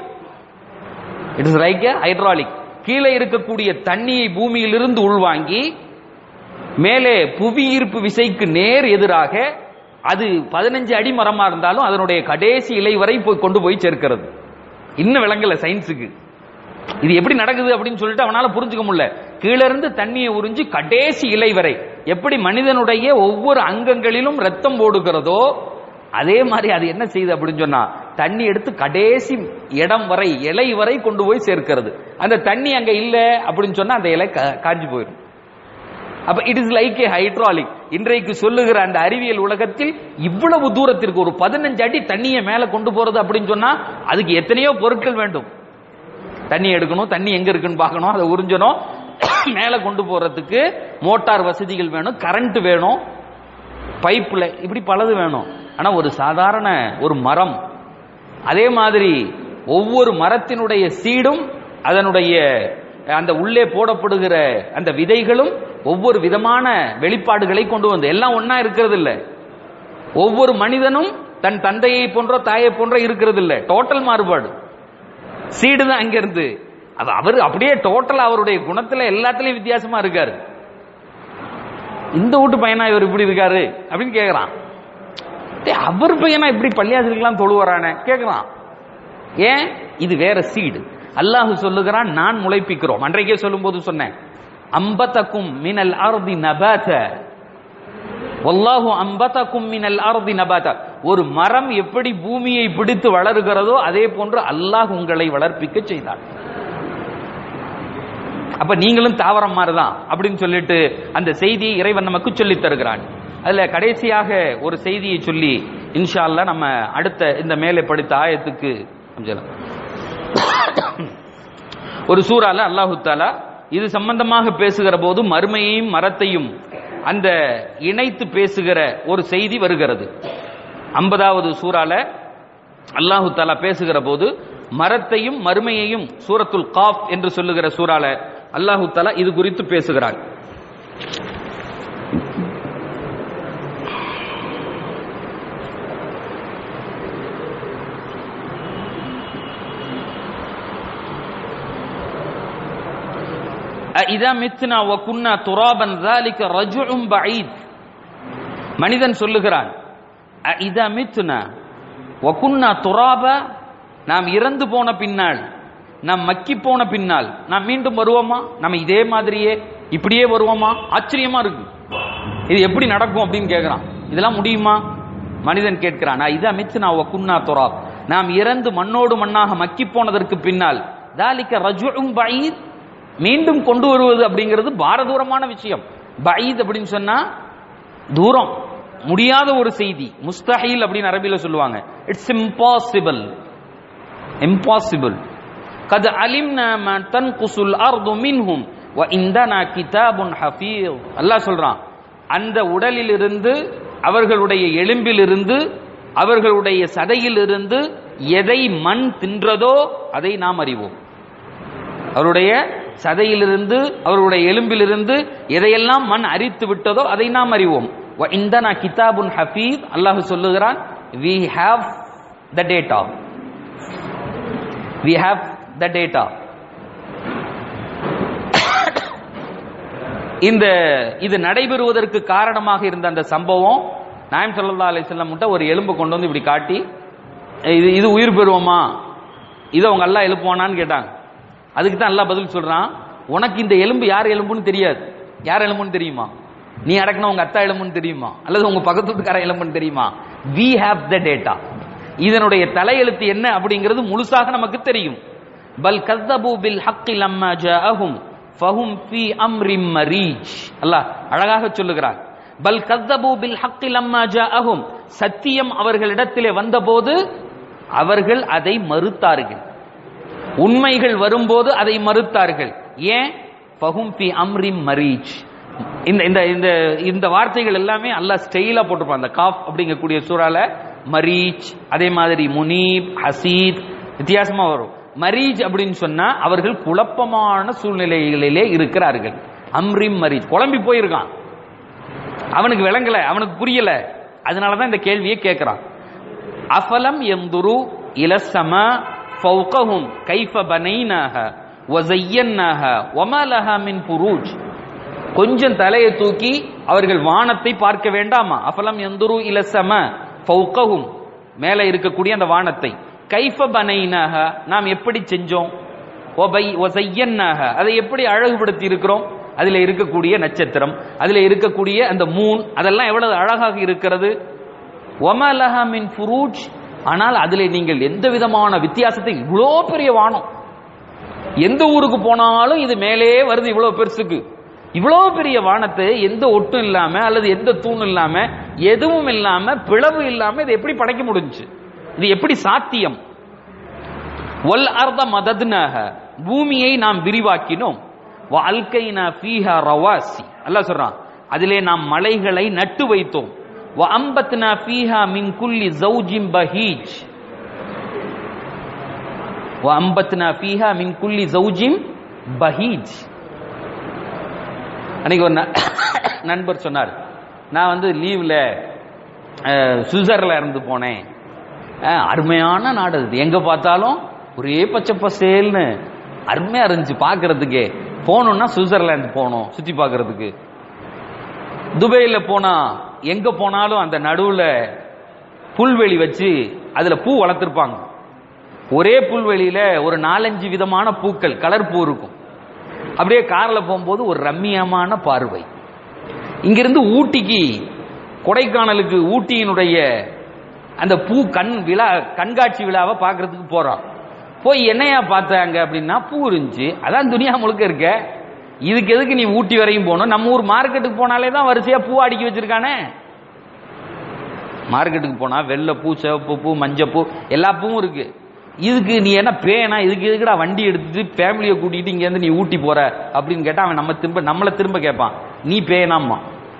it's like a hydraulic கீழே இருக்கக்கூடிய தண்ணியை பூமியிலிருந்து உள்வாங்கி மேலே புவியீர்ப்பு விசைக்கு நேர் எதிராக அது பதினஞ்சு அடி மரமா இருந்தாலும் அதனுடைய கடைசி இலை வரை போய் கொண்டு போய் சேர்க்கிறது இன்னும் விளங்கல சயின்ஸுக்கு இது எப்படி நடக்குது அப்படின்னு சொல்லிட்டு அவனால புரிஞ்சுக்க முடியல கீழ இருந்து தண்ணியை உறிஞ்சி கடைசி இலை வரை எப்படி மனிதனுடைய ஒவ்வொரு அங்கங்களிலும் ரத்தம் ஓடுகிறதோ அதே மாதிரி அது என்ன செய்யுது அப்படின்னு சொன்னா தண்ணி எடுத்து கடைசி இடம் வரை இலை வரை கொண்டு போய் சேர்க்கிறது அந்த தண்ணி அங்க இல்ல அப்படின்னு சொன்னா அந்த இலை கா- காஞ்சு போயிடும் அப்ப it is like a hydraulic இன்றைக்கு சொல்லுகிற அந்த அறிவியல் உலகத்தில் இவ்வளவு தூரத்திற்கு ஒரு பதினஞ்சு அடி தண்ணியை மேல கொண்டு போறது அப்படின்னு சொன்னா அதுக்கு எத்தனையோ பொருட்கள் வேண்டும் தண்ணி எடுக்கணும் தண்ணி எங்க இருக்குன்னு பார்க்கணும் அதை உறிஞ்சணும் மேல கொண்டு போறதுக்கு மோட்டார் வசதிகள் வேணும் கரண்ட் வேணும் பைப்ல இப்படி பலது வேணும் ஆனா ஒரு சாதாரண ஒரு மரம் அதே மாதிரி ஒவ்வொரு மரத்தினுடைய சீடும் அதனுடைய அந்த உள்ளே போடப்படுகிற அந்த விதைகளும் ஒவ்வொரு விதமான வெளிப்பாடுகளை கொண்டு வந்து எல்லாம் ஒண்ணா இருக்கிறது இல்ல ஒவ்வொரு மனிதனும் தன் தந்தையை போன்றோ தாயை போன்றோ இருக்கிறது இல்ல டோட்டல் மாறுபாடு சீடு தான் அங்க இருந்து அது அவர் அப்படியே டோட்டல் அவருடைய குணத்துல எல்லாத்துலயும் வித்தியாசமா இருக்காரு இந்த வீட்டு பையனா இவர் இப்படி இருக்காரு அப்படின்னு கேக்குறான் டேய், அவர் பையனா இப்படி பள்ளியாசிரிக்கலாம் தொழுவரானே கேக்குறான் ஏன் இது வேற சீடு அல்லாஹ் சொல்லுகிறான் நான் முளைப்பிக்கிறோம் அன்றைக்கே சொல்லும்போது சொன்னேன் அம்பதக்கும் மினல் அர்தி நபாத வல்லாஹு அம்பதக்கும் மினல் அர்தி நபாத ஒரு மரம் எப்படி பூமியை பிடித்து வளருகிறதோ அதே போன்று அல்லாஹ் உங்களை வளர்ப்பிக்க செய்தான் அப்ப நீங்களும் தாவரம் மாதிரிதான் அப்படின்னு சொல்லிட்டு அந்த செய்தியை இறைவன் நமக்கு சொல்லித் தருகிறான் அதுல கடைசியாக ஒரு செய்தியை சொல்லி இன்ஷா அல்லாஹ் நம்ம அடுத்த இந்த மேலே படித்த ஆயத்துக்கு கொஞ்சம் ஒரு சூறால அல்லாஹு தாலா இது சம்பந்தமாக பேசுகிற போது மறுமையையும் மரத்தையும் அந்த இணைத்து பேசுகிற ஒரு செய்தி வருகிறது ஐம்பதாவது சூறால அல்லாஹு தாலா பேசுகிற போது மரத்தையும் மறுமையையும் சூரத்துல் காஃப் என்று சொல்லுகிற சூறால அல்லாஹு தாலா இது குறித்து பேசுகிறார் இதா மித்னா வ குன்னா துராபன் ذلك رجع بعيد மனிதன் சொல்லுகிறான் இதா மித்னா வ குன்னா துராப நாம் இறந்து போன பின்னால் நாம் மக்கி போன பின்னால் நாம் மீண்டும் வருவோமா நம்ம இதே மாதிரியே இப்படியே வருவோமா ஆச்சரியமா இருக்கு இது எப்படி நடக்கும் அப்படின்னு கேட்கிறான் இதெல்லாம் முடியுமா மனிதன் கேட்கிறான் இதா மித்னா வ குன்னா துராப் நாம் இறந்து மண்ணோடு மண்ணாக மக்கி போனதற்கு பின்னால் தாலிக்க ரஜும் பஈத் மீண்டும் கொண்டு வருவது அப்படிங்கிறது பாரதூரமான விஷயம் பஈத் அப்படின்னு சொன்னா தூரம் முடியாத ஒரு செய்தி முஸ்தஹில் அப்படின்னு அரபியில சொல்லுவாங்க இட்ஸ் இம்பாசிபிள் இம்பாசிபிள் قد علمنا ما تنقص الارض منهم وعندنا كتاب حفيظ அல்லாஹ் சொல்றான் அந்த உடலிலிருந்து அவர்களுடைய எலும்பிலிருந்து அவர்களுடைய சதையிலிருந்து எதை மண் தின்றதோ அதை நாம் அறிவோம் அவருடைய சதையிலிருந்து அவருடைய எலும்பிலிருந்து எதையெல்லாம் மண் அரித்து விட்டதோ அதை நாம் அறிவோம் இந்த நான் கிதாபுன் ஹஃபீத் அல்லாஹ் சொல்லுகிறான் we have the data we have the data இந்த இது நடைபெறுவதற்கு காரணமாக இருந்த அந்த சம்பவம் நாயம் சல்லா அலிஸ்லாம் ஒரு எலும்பு கொண்டு வந்து இப்படி காட்டி இது இது உயிர் பெறுவோமா இதை அவங்க எல்லாம் எழுப்புவானான்னு கேட்டாங்க அதுக்கு தான் எல்லாம் பதில் சொல்றான் உனக்கு இந்த எலும்பு யார் எலும்புன்னு தெரியாது யார் எலும்புன்னு தெரியுமா நீ அடக்கின உங்க அத்தா எலும்புன்னு தெரியுமா அல்லது உங்க பக்கத்து வீட்டுக்கார எலும்புன்னு தெரியுமா வி ஹேவ் த டேட்டா இதனுடைய தலையெழுத்து என்ன அப்படிங்கிறது முழுசாக நமக்கு தெரியும் பல் கஸ்தபு பில் ஹக்கி லம்மா ஜஅஹும் ஃபஹும் ஃபி அம்ரிம் மரீஜ் அல்லாஹ் அழகாக சொல்லுகிறார் பல் கஸ்தபு பில் ஹக்கி லம்மா ஜஅஹும் சத்தியம் அவர்களிடத்திலே வந்தபோது அவர்கள் அதை மறுத்தார்கள் உண்மைகள் வரும்போது அதை மறுத்தார்கள் ஏன் ஃபஹும் ஃபி அம்ரிம் மரீஜ் இந்த இந்த இந்த இந்த வார்த்தைகள் எல்லாமே அல்லாஹ் ஸ்டைலா போட்டிருப்பான் அந்த காஃப் அப்படிங்கக்கூடிய சூறால மரீச் அதே மாதிரி முனீப் ஹசீத் வித்தியாசமா வரும் மரீஜ் அப்படின்னு சொன்னா அவர்கள் குழப்பமான சூழ்நிலைகளிலே இருக்கிறார்கள் அம்ரிம் மரீஜ் குழம்பி போயிருக்கான் அவனுக்கு விளங்கல அவனுக்கு புரியல அதனாலதான் இந்த கேள்வியை கேட்கிறான் அஃபலம் எந்துரு இலசம ஃபௌகஹும் கைஃப பனைனாக வஸையன்னாக வமா லஹா மின் புரூஜ் கொஞ்சம் தலையை தூக்கி அவர்கள் வானத்தை பார்க்க வேண்டாமா அஃபலம் எந்துரு இலசம ஃபௌகஹும் மேலே இருக்கக்கூடிய அந்த வானத்தை கைஃப பனைனாக நாம் எப்படி செஞ்சோம் ஒபை ஒசையன்னாக அதை எப்படி அழகுபடுத்தி இருக்கிறோம் அதில் இருக்கக்கூடிய நட்சத்திரம் அதில் இருக்கக்கூடிய அந்த மூன் அதெல்லாம் எவ்வளவு அழகாக இருக்கிறது ஒமலஹா மின் ஃபுரூஜ் ஆனால் அதில் நீங்கள் எந்த விதமான வித்தியாசத்தை இவ்வளோ பெரிய வானம் எந்த ஊருக்கு போனாலும் இது மேலே வருது இவ்வளோ பெருசுக்கு இவ்வளோ பெரிய வானத்தை எந்த ஒட்டும் இல்லாம அல்லது எந்த தூண் இல்லாம எதுவும் இல்லாம பிளவு இல்லாம இது எப்படி படைக்க முடிஞ்சுச்சு இது எப்படி சாத்தியம் ஒல் அர்த மதத்னாக பூமியை நாம் விரிவாக்கினோம் அல்கைனா ஃபீஹா ரவாசி அல்லாஹ் சொல்றான் அதிலே நாம் மலைகளை நட்டு வைத்தோம் வ அம்பத்னா ஃபீஹா மின் குல்லி ஜௌஜிம் பஹீஜ் வ அம்பத்னா ஃபீஹா மின் குல்லி ஜௌஜிம் பஹீஜ் அன்னைக்கு ஒரு ந- நண்பர் சொன்னார் நான் வந்து லீவ்ல சுவிட்சர்லாந்து போனேன் அஹ், அருமையான நாடு அது எங்க பார்த்தாலும் ஒரே பச்சை பசேல்னு அருமையா இருந்துச்சு பார்க்கிறதுக்கே போகணும்னா சுவிட்சர்லாந்து போகணும் சுத்தி பார்க்கிறதுக்கு துபாயில போனா எங்க போனாலும் அந்த நடுவுல புல்வெளி வச்சு அதுல பூ வளர்த்திருப்பாங்க ஒரே புல்வெளியில ஒரு நாலஞ்சு விதமான பூக்கள் கலர் பூ இருக்கும் அப்படியே கார்ல போகும்போது ஒரு ரம்மியமான பார்வை இங்கிருந்து ஊட்டிக்கு கொடைக்கானலுக்கு ஊட்டியினுடைய அந்த பூ கண் விழா கண்காட்சி விழாவை பார்க்கறதுக்கு போறோம் போய் என்னையா பார்த்தாங்க அப்படின்னா பூ இருந்துச்சு அதான் துனியா முழுக்க இருக்க இதுக்கு எதுக்கு நீ ஊட்டி வரையும் போகணும் நம்ம ஊர் மார்க்கெட்டுக்கு போனாலே தான் வரிசையா பூ அடுக்கி வச்சிருக்கானே மார்க்கெட்டுக்கு போனா வெள்ளை பூ சிவப்பு பூ மஞ்சள் பூ எல்லா பூவும் இருக்கு இதுக்கு நீ என்ன பேனா இதுக்கு எதுக்குடா வண்டி எடுத்துட்டு ஃபேமிலியை கூட்டிட்டு இங்க இருந்து நீ ஊட்டி போற அப்படின்னு கேட்டா அவன் நம்ம திரும்ப நம்மள திரும்ப கேட்பான் நீ பேனாம்மா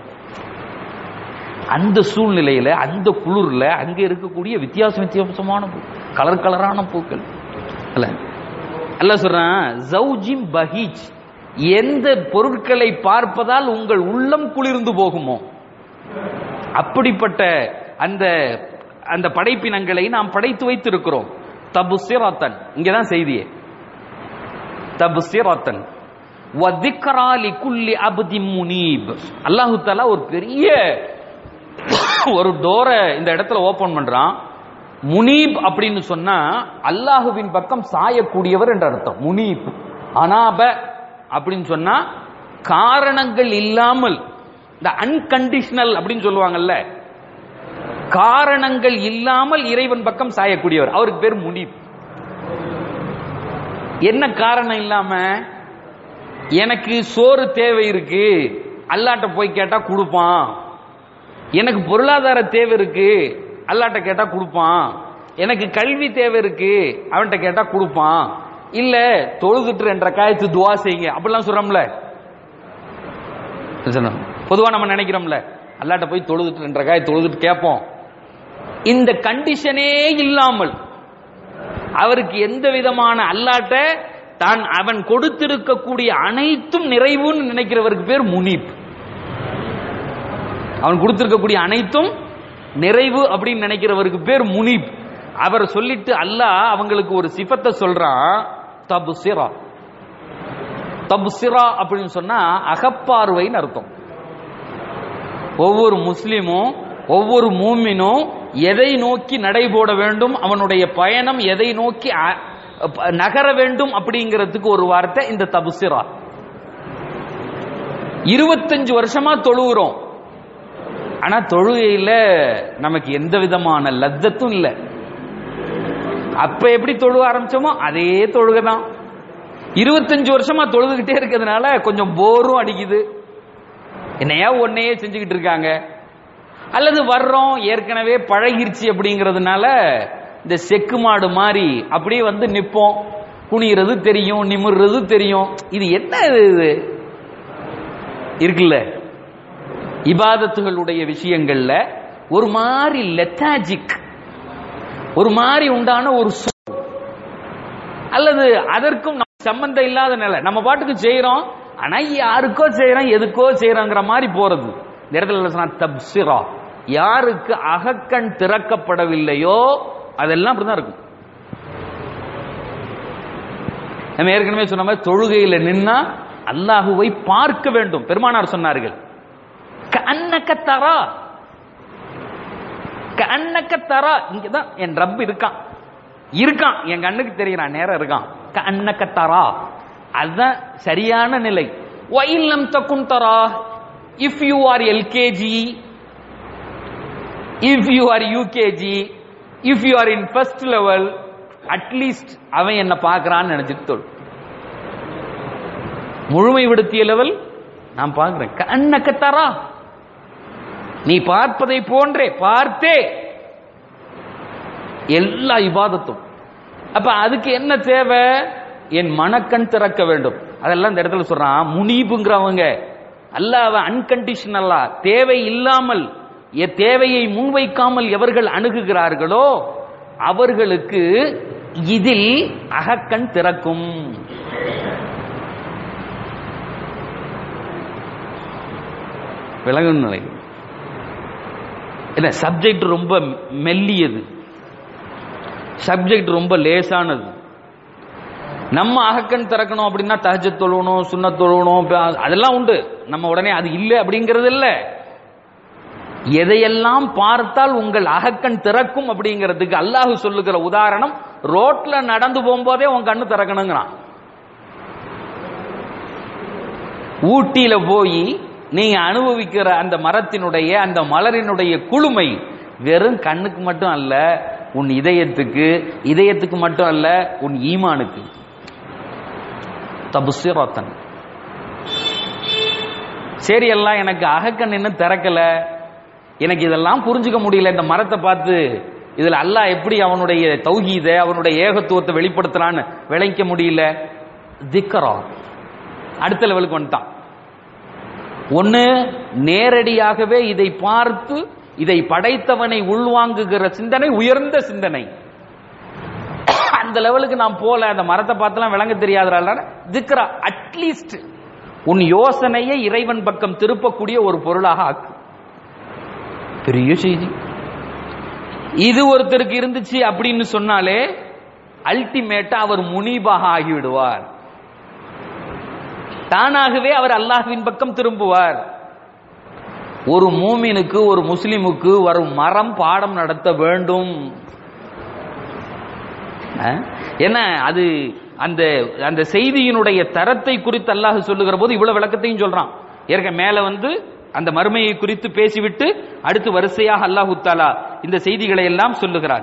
அந்த சூழ்நிலையில அந்த குளிர்ல அங்க இருக்கக்கூடிய வித்தியாசம் வித்தியாசமான பூ கலர் கலரான பூக்கள் அல்ல அல்ல சொல்றான் ஜௌஜிம் பஹீஜ் எந்த பொருட்களை பார்ப்பதால் உங்கள் உள்ளம் குளிர்ந்து போகுமோ அப்படிப்பட்ட அந்த அந்த படைப்பினங்களை நாம் படைத்து வைத்திருக்கிறோம் தபுசிரத்தன் இங்கதான் செய்தியே தபுசிரத்தன் வதிக்ரா லிகுல்லி அப்தின் முனீப் அல்லாஹு தஆலா ஒரு பெரிய ஒரு டோரை இந்த இடத்துல ஓபன் பண்றான் முனீப் அப்படின்னு சொன்னா அல்லாஹுவின் பக்கம் சாயக்கூடியவர் என்ற அர்த்தம் முனீப் அனாப அப்படின்னு சொன்னா காரணங்கள் இல்லாமல் இந்த அன்கண்டிஷனல் அப்படின்னு சொல்லுவாங்கல்ல காரணங்கள் இல்லாமல் இறைவன் பக்கம் சாயக்கூடியவர் அவருக்கு பேர் முனீப் என்ன காரணம் இல்லாம எனக்கு சோறு தேவை இருக்கு அல்லாட்ட போய் கேட்டா கொடுப்பான் எனக்கு பொருளாதார தேவை இருக்கு அல்லாட்ட கேட்டா கொடுப்பான் எனக்கு கல்வி தேவை இருக்கு அவன்கிட்ட கேட்டா கொடுப்பான் இல்ல தொழுதுட்டு ரெண்டரை காயத்து துவா செய்யுங்க அப்படிலாம் சொல்றோம்ல சொன்னோம். பொதுவா நம்ம நினைக்கிறோம்ல அல்லாட்ட போய் தொழுதுட்டு ரெண்டரை காய தொழுதுட்டு கேட்போம் இந்த கண்டிஷனே இல்லாமல் அவருக்கு எந்த விதமான அல்லாட்ட தான் அவன் கொடுத்திருக்கக்கூடிய அனைத்தும் நிறைவுன்னு நினைக்கிறவருக்கு பேர் முனீப் அவன் கொடுத்திருக்கக்கூடிய அனைத்தும் நிறைவு அப்படின்னு நினைக்கிறவருக்கு பேர் முனீப் அவர் சொல்லிட்டு அல்லாஹ் அவங்களுக்கு ஒரு சிஃபத்தை சொல்றான் தபுசிரா தபுசிரா அப்படின்னு சொன்னா அகப்பார்வைன்னு அர்த்தம் ஒவ்வொரு முஸ்லிமும் ஒவ்வொரு மூமினும் எதை நோக்கி நடைபோட வேண்டும் அவனுடைய பயணம் எதை நோக்கி அ- ப- நகர வேண்டும் அப்படிங்கிறதுக்கு ஒரு வார்த்தை இந்த தபுசிரா இருபத்தஞ்சு வருஷமா தொழுகிறோம் ஆனா தொழுகையில நமக்கு எந்த விதமான லத்தத்தும் இல்லை அப்ப எப்படி தொழுக ஆரம்பிச்சோமோ அதே தொழுகை தான் இருபத்தஞ்சு வருஷமா தொழுதுகிட்டே இருக்கிறதுனால கொஞ்சம் போரும் அடிக்குது என்னையா ஒன்னையே செஞ்சுக்கிட்டு இருக்காங்க அல்லது வர்றோம் ஏற்கனவே பழகிருச்சு அப்படிங்கிறதுனால இந்த செக்கு மாடு மாதிரி அப்படியே வந்து நிப்போம் குனிகிறது தெரியும் நிமிர்றது தெரியும் இது என்ன இது இது? இருக்குல்ல இபாதத்துகளுடைய விஷயங்கள்ல ஒரு மாதிரி லெத்தாஜிக் ஒரு மாதிரி உண்டான ஒரு சு- அல்லது அதற்கும் நம்ம சம்பந்தம் இல்லாத நிலை நம்ம பாட்டுக்கு செய்யறோம் ஆனா யாருக்கோ செய்யறோம் எதுக்கோ செய்யறோங்கிற மாதிரி போறது இந்த இடத்துல என்ன சொன்னா தப்சிரா யாருக்கு அகக்கண் திறக்கப்படவில்லையோ அதெல்லாம் அப்படிதான் இருக்கும் நம்ம ஏற்கனவே சொன்ன மாதிரி தொழுகையில நின்னா அல்லாஹுவை பார்க்க வேண்டும் பெருமானார் சொன்னார்கள் கண்ணக்க தரா கண்ணக்க தரா இங்கதான் என் ரப் இருக்கான் இருக்கான் என் கண்ணுக்கு தெரியறான் நேரம் இருக்கான் கண்ணக்க தரா அதுதான் சரியான நிலை ஒயில்லம் தக்கும் தரா if you are LKG if you are UKG if you are in first level at least அவன் என்ன பார்க்கறான்னு நினைச்சிட்டு தொழு முழுமை விடுத்திய லெவல் நான் பார்க்கிறேன் கண்ணக்க தரா நீ பார்ப்பதை போன்றே பார்த்தே எல்லா இபாதத்தும் அப்ப அதுக்கு என்ன தேவை என் மனக்கண் திறக்க வேண்டும் அதெல்லாம் இந்த இடத்துல சொல்றான் முனீபுங்கிறவங்க அல்லாஹ் அன்கண்டிஷனலா தேவை இல்லாமல் எ- தேவையை முன்வைக்காமல் எவர்கள் அணுகுகிறார்களோ அவர்களுக்கு இதில் அகக்கண் திறக்கும் விலகும் நிலை என்ன சப்ஜெக்ட் ரொம்ப மெல்லியது சப்ஜெக்ட் ரொம்ப லேசானது நம்ம அகக்கண் திறக்கணும் அப்படின்னா தஹஜத் தொழுவணும் சுன்னத் தொழுவணும் ப- அதெல்லாம் உண்டு நம்ம உடனே அது இல்லை அப்படிங்கிறது இல்ல எதையெல்லாம் பார்த்தால் உங்கள் அகக்கண் திறக்கும் அப்படிங்கிறதுக்கு அல்லாஹ் சொல்லுகிற உதாரணம் ரோட்ல நடந்து போகும்போதே உன் கண்ணு திறக்கணுங்கிறான் ஊட்டியில போய் நீங்க அனுபவிக்கிற அந்த மரத்தினுடைய அந்த மலரினுடைய குளுமை வெறும் கண்ணுக்கு மட்டும் அல்ல உன் இதயத்துக்கு இதயத்துக்கு மட்டும் அல்ல உன் ஈமானுக்கு தபுசிரத்தன் சரி எல்லாம் எனக்கு அகக்கண் இன்னும் திறக்கல எனக்கு இதெல்லாம் புரிஞ்சுக்க முடியல இந்த மரத்தை பார்த்து இதுல அல்லாஹ் எப்படி அவனுடைய தௌஹீத அவனுடைய ஏகத்துவத்தை வெளிப்படுத்துறான்னு விளைக்க முடியல திக்கரா அடுத்த லெவலுக்கு வந்துட்டான் ஒண்ணு நேரடியாகவே இதை பார்த்து இதை படைத்தவனை உள்வாங்குகிற சிந்தனை உயர்ந்த சிந்தனை அந்த லெவலுக்கு நான் போல அந்த மரத்தை பார்த்தெல்லாம் விளங்க தெரியாதனால திக்ரா அட்லீஸ்ட் உன் யோசனையை இறைவன் பக்கம் திருப்பக்கூடிய ஒரு பொருளாக ஆக்கு பெரிய செய்தி இது ஒருத்தருக்கு இருந்துச்சு அப்படின்னு சொன்னாலே அல்டிமேட்டா அவர் முனீபாக ஆகிவிடுவார் தானாகவே அவர் அல்லாஹ்வின் பக்கம் திரும்புவார் ஒரு மூமினுக்கு ஒரு முஸ்லிமுக்கு வரும் மரம் பாடம் நடத்த வேண்டும் அஹ்? ஏன்னா அது அந்த அந்த செய்தியினுடைய தரத்தை குறித்து அல்லாஹ் சொல்லுகிற போது இவ்வளவு விளக்கத்தையும் சொல்றான் ஏற்க மேல வந்து அந்த மறுமையை குறித்து பேசிவிட்டு அடுத்து வரிசையாக அல்லாஹு தாலா இந்த செய்திகளை எல்லாம் சொல்லுகிறான்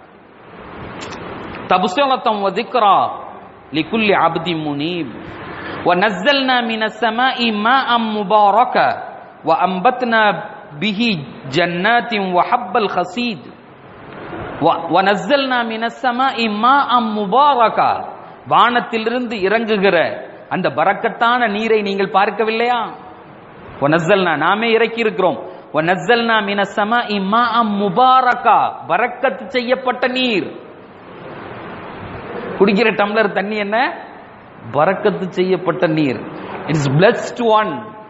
தபுசலத்தம் வதிக்ரா லிகுல்லி அப்தி முனீப் ونزلنا من السماء ماء مباركا وأنبتنا به جنات وحب الخصيد و- ونزلنا من السماء ماء مباركا வானத்திலிருந்து இறங்குகிற அந்த பரக்கத்தான நீரை நீங்கள் பார்க்கவில்லையா ஒனஸ்ஸல்னா நாமே இறக்கி இருக்கிறோம் ஒனஸ்ஸல்னா மின ஸமாஇ மாஅம் முபாரக்கா பரக்கத் செய்யப்பட்ட நீர் குடிக்கிற டம்ளர் தண்ணி என்ன பரக்கத்து செய்யப்பட்ட நீர் it's blessed one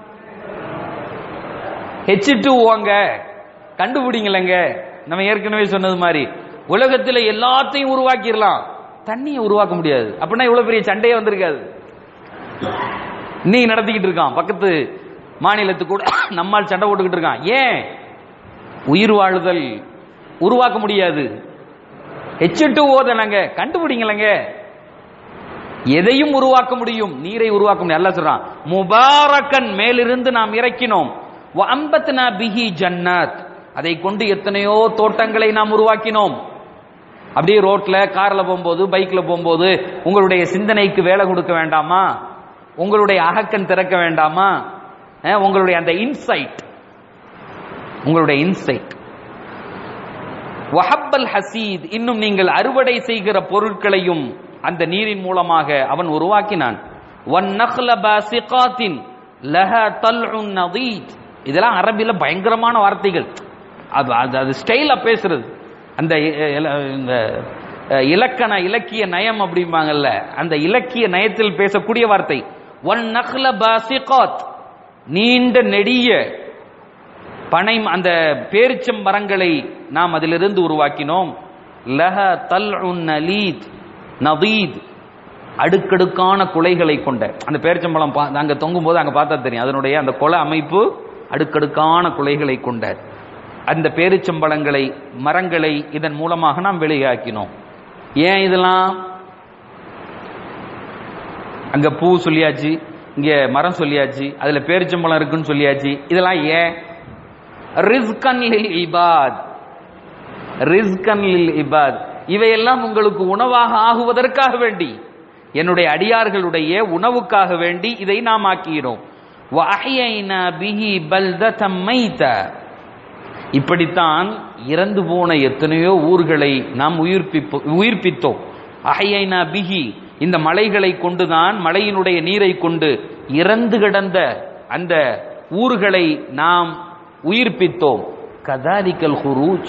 H two வாங்க கண்டுபிடிங்களங்க நம்ம ஏற்கனவே சொன்னது மாதிரி உலகத்துல எல்லாத்தையும் உருவாக்கிடலாம் தண்ணியை உருவாக்க முடியாது அப்படின்னா இவ்வளவு பெரிய சண்டையே வந்திருக்காது இன்னைக்கு நடத்திக்கிட்டு இருக்கான் பக்கத்து மாநிலத்து கூட நம்மால் சண்டை போட்டுக்கிட்டு இருக்கான் ஏன் உயிர் வாழுதல் உருவாக்க முடியாது ஹெச் டூ ஓதனங்க கண்டுபிடிங்களங்க எதையும் உருவாக்க முடியும் நீரை உருவாக்க முடியும் அல்லாஹ் சொல்றான் முபாரக்கன் மேலிருந்து நாம் இறக்கினோம் அம்பத்னா பிஹி ஜன்னத் அதை கொண்டு எத்தனையோ தோட்டங்களை நாம் உருவாக்கினோம் அப்படியே ரோட்ல கார்ல போகும்போது பைக்ல போகும்போது உங்களுடைய சிந்தனைக்கு வேலை கொடுக்க வேண்டாமா உங்களுடைய அகக்கண் திறக்க வேண்டாமா அஹ், உங்களுடைய அந்த இன்சைட் உங்களுடைய இன்சைட் வஹப்பல் ஹசீத் இன்னும் நீங்கள் அறுவடை செய்கிற பொருட்களையும் அந்த நீரின் மூலமாக அவன் உருவாக்கினான் வன்னஹ்ல பாசிகாத்தின் லஹ தல்உன் நதீத் இதெல்லாம் அரபில பயங்கரமான வார்த்தைகள் அது அது அது ஸ்டைலா பேசுறது அந்த இ- இல- இந்த அஹ், இலக்கண இலக்கிய நயம் அப்படிம்பாங்கல்ல அந்த இலக்கிய நயத்தில் பேசக்கூடிய வார்த்தை ஒன் நஹ்ல பாசிகாத் நீண்ட நெடிய பனை அந்த பேரிச்சம் மரங்களை நாம் அதிலிருந்து உருவாக்கினோம் லஹ தல்உன் நலீத் நதீத் அடுக்கடுக்கான குலைகளை கொண்ட அந்த பேரிச்சம்பழம் பா- அங்க தொங்கும் போது அங்க பார்த்தா தெரியும் அதனுடைய அந்த கொலை அமைப்பு அடுக்கடுக்கான குலைகளை கொண்ட அந்த பேரிச்சம்பழங்களை மரங்களை இதன் மூலமாக நாம் வெளியாக்கினோம் ஏன் இதெல்லாம் அங்க பூ சொல்லியாச்சு இங்க மரம் சொல்லியாச்சு அதுல பேரிச்சம்பழம் இருக்குன்னு சொல்லியாச்சு இதெல்லாம் ஏன் ரிஸ்கன் லில் இபாத் ரிஸ்கன் லில் இபாத் இவையெல்லாம் உங்களுக்கு உணவாக ஆகுவதற்காக வேண்டி என்னுடைய அடியார்களுடைய உணவுக்காக வேண்டி இதை நாம் ஆக்கினோம் وَأَحْيَيْنَا بِهِ بَلْدَةً مَيْتًا இப்படித்தான் இறந்து போன எத்தனையோ ஊர்களை நாம் உயிர்ப்பிப்போ உயிர்ப்பித்தோம் அஹையைனா பிஹி இந்த மலைகளை கொண்டுதான் மலையினுடைய நீரை கொண்டு இறந்து கிடந்த அந்த ஊர்களை நாம் உயிர்ப்பித்தோம் கதாலிக்கல் ஹுரூஜ்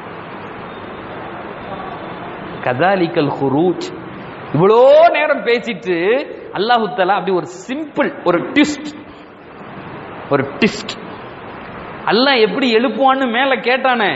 கதாலிக்கல் ஹுரூஜ் இவ்வளோ நேரம் பேசிட்டு அல்லாஹு தஆலா அப்படி ஒரு சிம்பிள் ஒரு ட்விஸ்ட் ஒரு ட்விஸ்ட் அல்லாஹ் எப்படி எழுப்புவான்னு மேல கேட்டானே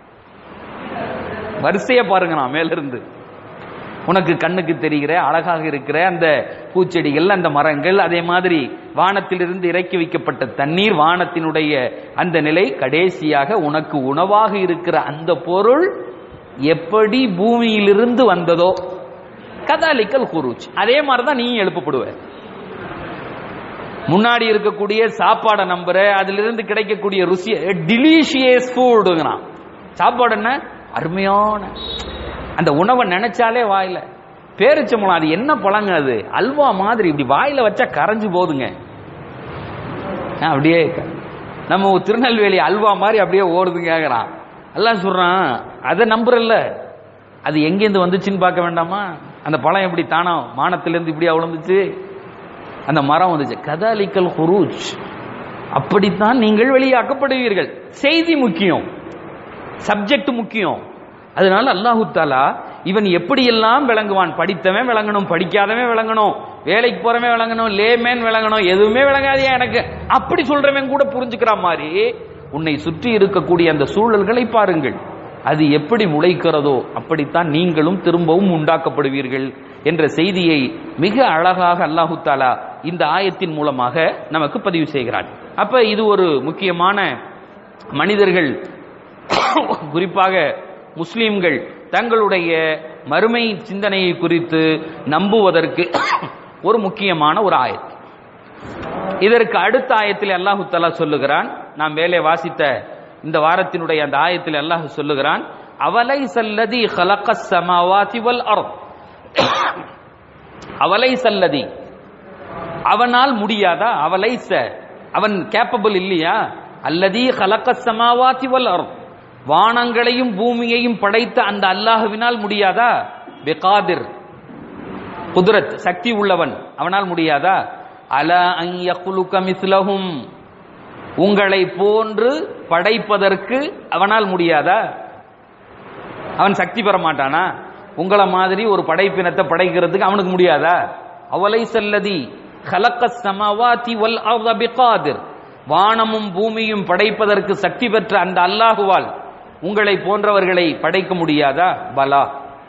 வரிசையா பாருங்க நான் மேல இருந்து உனக்கு கண்ணுக்கு தெரிகிற அழகாக இருக்கிற அந்த பூச்செடிகள் அந்த மரங்கள் அதே மாதிரி வானத்திலிருந்து இறக்கி வைக்கப்பட்ட தண்ணீர் வானத்தினுடைய அந்த நிலை கடைசியாக உனக்கு உணவாக இருக்கிற அந்த பொருள் எப்படி பூமியிலிருந்து வந்ததோ கதாலிக்கல் குருச் அதே மாதிரி தான் நீயும் எழுப்பப்படுவ முன்னாடி இருக்கக்கூடிய சாப்பாடை நம்புற அதிலிருந்து கிடைக்கக்கூடிய ருசி டிலீஷியஸ் ஃபுட்டுங்கிறான் சாப்பாடு என்ன அருமையான அந்த உணவை நினைச்சாலே வாயில பேரிச்சம்பழம் அது என்ன பழங்க அது அல்வா மாதிரி இப்படி வாயில வச்சா கரைஞ்சு போதுங்க ஆ, அப்படியே க- நம்ம திருநெல்வேலி அல்வா மாதிரி அப்படியே ஓடுதுங்கிறான் எல்லாம் சொல்றான் அதை நம்புறல்ல அது எங்கேருந்து வந்துச்சுன்னு பார்க்க வேண்டாமா அந்த பழம் எப்படி தானா மானத்திலிருந்து இப்படியா விழுந்துச்சு அந்த மரம் வந்துச்சு கதாலிக்கல் ஹுரூஜ் அப்படித்தான் நீங்கள் வெளியாக்கப்படுவீர்கள் செய்தி முக்கியம் சப்ஜெக்ட் முக்கியம் அதனால அல்லாஹு தாலா இவன் எப்படியெல்லாம் விளங்குவான் படித்தவன் விளங்கணும் படிக்காதவன் விளங்கணும் வேலைக்கு போறவன் விளங்கணும் லேமேன் விளங்கணும் எதுவுமே விளங்காதியா எனக்கு அப்படி சொல்றவன் கூட புரிஞ்சுக்கிற மாதிரி உன்னை சுற்றி இருக்கக்கூடிய அந்த சூழல்களை பாருங்கள் அது எப்படி முளைக்கிறதோ அப்படித்தான் நீங்களும் திரும்பவும் உண்டாக்கப்படுவீர்கள் என்ற செய்தியை மிக அழகாக அல்லாஹு தாலா இந்த ஆயத்தின் மூலமாக நமக்கு பதிவு செய்கிறான் அப்ப இது ஒரு முக்கியமான மனிதர்கள் குறிப்பாக முஸ்லிம்கள் தங்களுடைய மறுமை சிந்தனையை குறித்து நம்புவதற்கு ஒரு முக்கியமான ஒரு ஆயத் இதற்கு அடுத்த ஆயத்தில் அல்லாஹு தஆலா சொல்லுகிறான் நாம் மேலே வாசித்த இந்த வாரத்தினுடைய அந்த ஆயத்தில் அல்லாஹ் சொல்லுகிறான் அவலை சல்லதி ஹலக்கஸ் சமாவாதி வல் அர்த் அவலை சல்லதி அவனால் முடியாதா அவலைச அவன் கேப்பபிள் இல்லையா அல்லதி ஹலக்கஸ் சமாவாதி வல் அர்த் வானங்களையும் பூமியையும் படைத்த அந்த அல்லாஹுவினால் முடியாதா பிகாதிர் குதிரத் சக்தி உள்ளவன் அவனால் முடியாதா அல அய்யகுலுக மிஸ்லஹும் உங்களை போன்று படைப்பதற்கு அவனால் முடியாதா அவன் சக்தி பெற மாட்டானா உங்கள மாதிரி ஒரு படைப்பினத்தை படைக்கிறதுக்கு அவனுக்கு முடியாதா அவலை செல்லதி خلق السماوات والارض بقادر வானமும் பூமியும் படைப்பதற்கு சக்தி பெற்ற அந்த அல்லாஹுவால் உங்களை போன்றவர்களை படைக்க முடியாதா பலா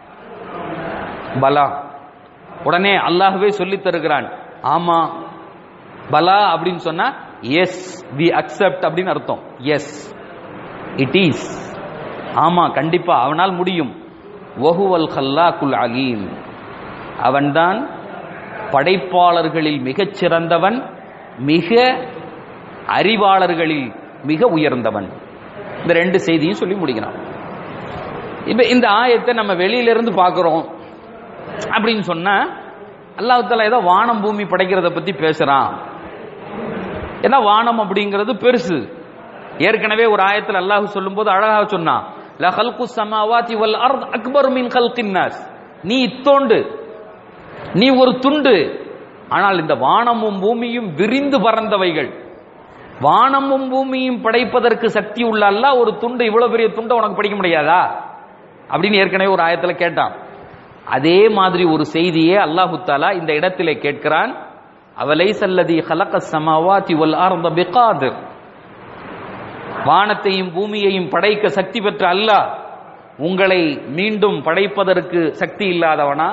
பலா உடனே அல்லாஹ்வே சொல்லித் தருகிறான் ஆமா பலா அப்படின்னு சொன்னா எஸ் வி அக்செப்ட் அப்படின்னு அர்த்தம் எஸ் இட் இஸ் ஆமா கண்டிப்பா அவனால் முடியும் வஹுவல் ஹல்லாக்குல் அலீம் அவன்தான் படைப்பாளர்களில் மிகச் சிறந்தவன் மிக அறிவாளர்களில் மிக உயர்ந்தவன் இந்த ரெண்டு செய்தியும் சொல்லி முடிக்கிறான் இப்ப இந்த ஆயத்தை நம்ம வெளியில இருந்து பார்க்கிறோம் அப்படின்னு சொன்னா அல்லாஹ் தாலா ஏதோ வானம் பூமி படைக்கிறத பத்தி பேசுறான் ஏன்னா வானம் அப்படிங்கிறது பெருசு ஏற்கனவே ஒரு ஆயத்தில் அல்லாஹ் சொல்லும்போது அழகாக சொன்னான் ல ஹல்கு சமாவாதி வல் அர்த் அக்பர் மின் ஹல்கின் நாஸ் நீ இத்தோண்டு நீ ஒரு துண்டு ஆனால் இந்த வானமும் பூமியும் விரிந்து பறந்தவைகள் வானமும் பூமியும் படைப்பதற்கு சக்தி உள்ள அல்லாஹ் ஒரு துண்டு இவ்வளவு பெரிய துண்டை உனக்கு படிக்க முடியாதா அப்படின்னு ஏற்கனவே ஒரு ஆயத்துல கேட்டான் அதே மாதிரி ஒரு செய்தியே அல்லாஹு தாலா இந்த இடத்திலே கேட்கிறான் அவலை சல்லதி ஹலக சமாவாதி வல் அர்த பிகாதிர் வானத்தையும் பூமியையும் படைக்க சக்தி பெற்ற அல்லாஹ் உங்களை மீண்டும் படைப்பதற்கு சக்தி இல்லாதவனா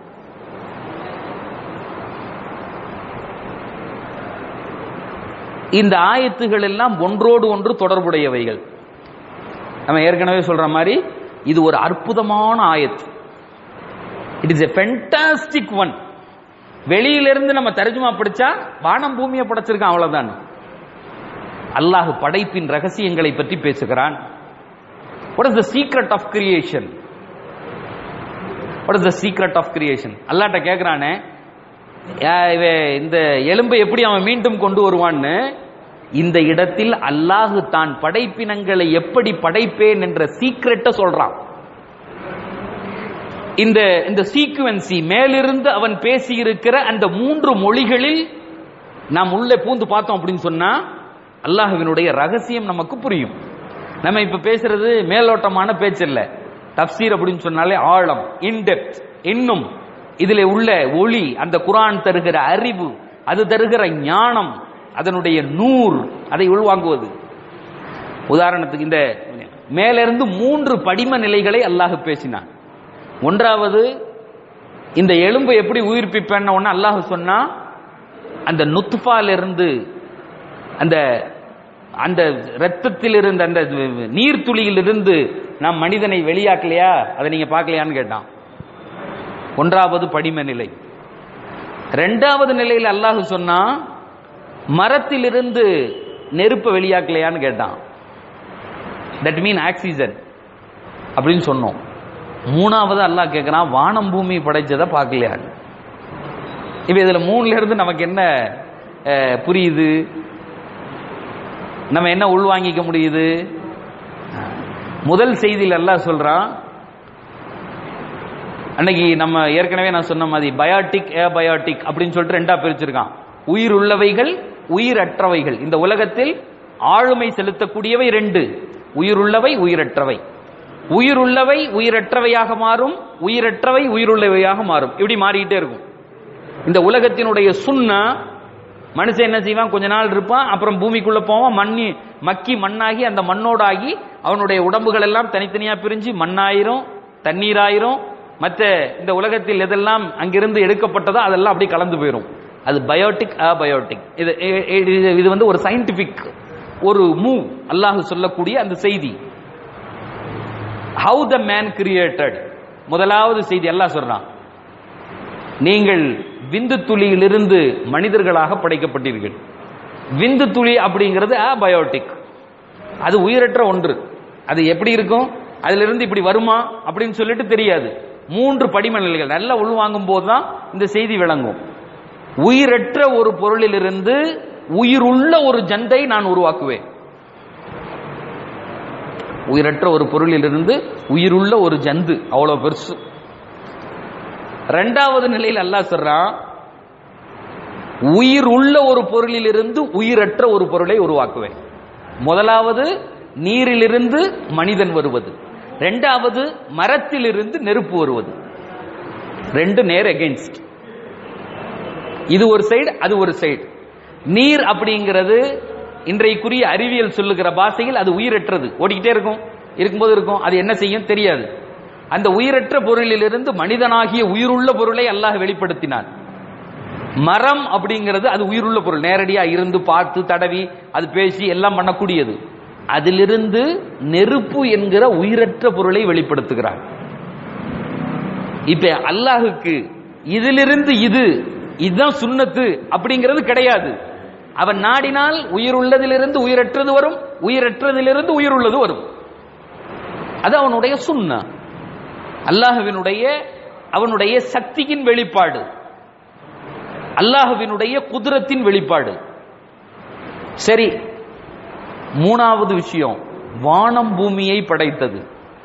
இந்த ஆயத்துகள் எல்லாம் ஒன்றோடு ஒன்று தொடர்புடையவைகள் நம்ம ஏற்கனவே சொல்ற மாதிரி இது ஒரு அற்புதமான ஆயத்து it is a fantastic one வெளியிலிருந்து நம்ம தர்ஜுமா படிச்சா வானம் பூமியை படைச்சிருக்கான் அவ்வளவுதான் அல்லாஹ் படைப்பின் ரகசியங்களை பற்றி பேசுகிறான் what is the secret of creation what is the secret of creation அல்லாட்ட கேட்கிறானே யா- இவன் இந்த எலும்பை எப்படி அவன் மீண்டும் கொண்டு வருவான்னு இந்த இடத்தில் அல்லாஹ் தான் படைப்பினங்களை எப்படி படைப்பேன் என்ற சீக்ரெட்ட சொல்றான் இந்த இந்த சீக்குவன்சி மேலிருந்து அவன் பேசியிருக்கிற அந்த மூன்று மொழிகளில் நாம் உள்ளே பூந்து பார்த்தோம் அப்படின்னு சொன்னா அல்லாஹ்வினுடைய ரகசியம் நமக்கு புரியும் நம்ம இப்ப பேசுறது மேலோட்டமான பேச்சு இல்ல தப்சீர் அப்படின்னு சொன்னாலே ஆழம் இன்டெப்த் இன்னும் இதிலே உள்ள ஒளி அந்த குரான் தருகிற அறிவு அது தருகிற ஞானம் அதனுடைய நூர் அதை உள்வாங்குவது உதாரணத்துக்கு இந்த மேலிருந்து மூன்று படிம நிலைகளை அல்லாஹ் பேசினான் ஒன்றாவது இந்த எலும்பை எப்படி உயிர்ப்பிப்பேன்னு ஒன்று அல்லாஹ் சொன்னா அந்த நுத்ஃபால இருந்து அந்த அந்த ரத்தத்தில் இருந்து அந்த நீர்த்துளியில் இருந்து நாம் மனிதனை வெளியாக்கலையா அதை நீங்க பார்க்கலையான்னு கேட்டான் ஒன்றாவது படிம நிலை ரெண்டாவது நிலையில் அல்லாஹ் சொன்னா மரத்திலிருந்து நெருப்பை வெளியாக்கலையான்னு கேட்டான் தட் மீன் ஆக்சிஜன் அப்படின்னு சொன்னோம் மூணாவது அல்லாஹ் கேட்கிறான் வானம் பூமி படைச்சதை பார்க்கலையா இப்ப இதுல மூணுல இருந்து நமக்கு என்ன அஹ், புரியுது நம்ம என்ன உள்வாங்கிக்க முடியுது முதல் செய்தியில் அல்லாஹ் சொல்றான் அன்னைக்கு நம்ம ஏற்கனவே நான் சொன்ன மாதிரி பயாட்டிக் ஏபயாட்டிக் அப்படின்னு சொல்லிட்டு ரெண்டா பிரிச்சிருக்கான் உயிர் உள்ளவைகள் உயிரற்றவைகள் இந்த உலகத்தில் ஆளுமை செலுத்தக்கூடியவை ரெண்டு உயிருள்ளவை உயிரற்றவை உயிருள்ளவை உயிரற்றவையாக மாறும் உயிரற்றவை உயிருள்ளவையாக மாறும் இப்படி மாறிக்கிட்டே இருக்கும் இந்த உலகத்தினுடைய சுண்ணா மனுஷன் என்ன செய்வான் கொஞ்ச நாள் இருப்பான் அப்புறம் பூமிக்குள்ள போவான் மண்ணி மக்கி மண்ணாகி அந்த மண்ணோடாகி அவனுடைய உடம்புகள் எல்லாம் தனித்தனியா பிரிஞ்சு மண்ணாயிரும் தண்ணீராயிரும் மற்ற இந்த உலகத்தில் எதெல்லாம் அங்கிருந்து எடுக்கப்பட்டதோ அதெல்லாம் அப்படியே கலந்து போயிடும் அது பயோட்டிக் அபயோட்டிக் இது இது- இது வந்து ஒரு சயின்டிபிக் ஒரு மூவ் அல்லாஹ் சொல்லக்கூடிய அந்த செய்தி ஹவு த மேன் கிரியேட்டட் முதலாவது செய்தி அல்லாஹ் சொல்றான் நீங்கள் விந்து துளியிலிருந்து மனிதர்களாக படைக்கப்பட்டீர்கள் விந்து துளி அப்படிங்கிறது அபயோட்டிக் அது உயிரற்ற ஒன்று அது எப்படி இருக்கும் அதிலிருந்து இப்படி வருமா அப்படின்னு சொல்லிட்டு தெரியாது மூன்று படிம நிலைகள் நல்லா உள்வாங்கும் போதுதான் இந்த செய்தி விளங்கும் உயிரற்ற ஒரு பொருளிலிருந்து உயிருள்ள ஒரு ஜந்தை நான் உருவாக்குவேன் உயிரற்ற ஒரு பொருளிலிருந்து உயிருள்ள ஒரு ஜந்து அவ்வளவு பெருசு ரெண்டாவது நிலையில் அல்லாஹ் சொல்றான் உயிர் உள்ள ஒரு பொருளிலிருந்து உயிரற்ற ஒரு பொருளை உருவாக்குவேன் முதலாவது நீரிலிருந்து மனிதன் வருவது ரெண்டாவது மரத்திலிருந்து நெருப்பு வருவது ரெண்டு நேர் எகென்ஸ்ட் இது ஒரு சைடு அது ஒரு சைடு நீர் அப்படிங்கிறது இன்றைக்குரிய அறிவியல் சொல்லுகிற பாஷையில் அது உயிரற்றது ஓடிக்கிட்டே இருக்கும் இருக்கும்போது இருக்கும் அது என்ன செய்யும் தெரியாது அந்த உயிரற்ற பொருளிலிருந்து மனிதனாகிய உயிருள்ள பொருளை அல்லாஹ் வெளிப்படுத்தினான் மரம் அப்படிங்கிறது அது உயிருள்ள பொருள் நேரடியா இருந்து பார்த்து தடவி அது பேசி எல்லாம் பண்ணக்கூடியது அதிலிருந்து நெருப்பு என்கிற உயிரற்ற பொருளை வெளிப்படுத்துகிறார் இப்ப அல்லாஹுக்கு இதிலிருந்து இது இதுதான் சுண்ணத்து அப்படிங்கிறது கிடையாது அவன் நாடினால் உயிர் உள்ளதிலிருந்து உயிரற்றது வரும் உயிரற்றதிலிருந்து உயிர் உள்ளது வரும் அது அவனுடைய சுண்ண அல்லாஹுவினுடைய அவனுடைய சக்தியின் வெளிப்பாடு அல்லாஹுவினுடைய குதிரத்தின் வெளிப்பாடு சரி மூணாவது விஷயம் வானம் பூமியை படைத்தது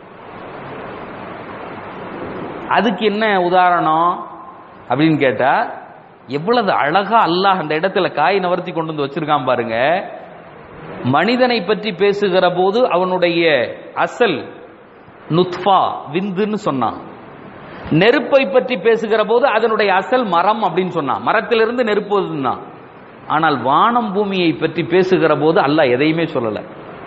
அதுக்கு என்ன உதாரணம் அப்படின்னு கேட்டா எவ்வளவு அழகா அல்லாஹ் அந்த இடத்துல காய் நவர்த்தி கொண்டு வந்து வச்சிருக்கான் பாருங்க மனிதனை பற்றி பேசுகிற போது அவனுடைய அசல் நுத்ஃபா விந்துன்னு சொன்னான் நெருப்பை பற்றி பேசுகிற போது அதனுடைய அசல் மரம் அப்படின்னு சொன்னான் மரத்திலிருந்து நெருப்பு வருதுன்னா ஆனால் வானம் பூமியை பற்றி பேசுகிற போது அல்லாஹ் எதையுமே சொல்லல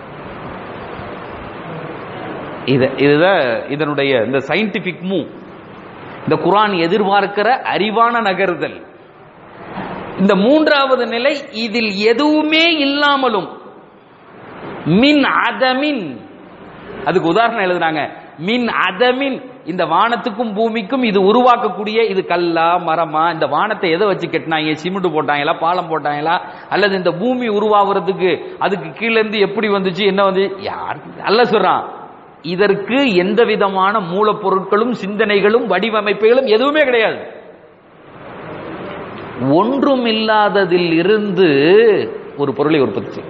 இது இதுதான் இதனுடைய இந்த சயின்டிபிக் மூவ் இந்த குரான் எதிர்பார்க்கிற அறிவான நகர்தல் இந்த மூன்றாவது நிலை இதில் எதுவுமே இல்லாமலும் மின் அதமின் அதுக்கு உதாரணம் எழுதுனாங்க மின் அதமின் இந்த வானத்துக்கும் பூமிக்கும் இது உருவாக்கக்கூடிய இது கல்லா மரமா இந்த வானத்தை எதை வச்சு கட்டினாங்க சிமெண்ட் போட்டாங்களா பாலம் போட்டாங்களா அல்லது இந்த பூமி உருவாகிறதுக்கு அதுக்கு கீழே இருந்து எப்படி வந்துச்சு என்ன வந்து யார் அல்ல சொல்றான் இதற்கு எந்த விதமான மூலப்பொருட்களும் சிந்தனைகளும் வடிவமைப்புகளும் எதுவுமே கிடையாது ஒன்றும் இல்லாததில் இருந்து ஒரு பொருளை உற்பத்தி செய்யும்.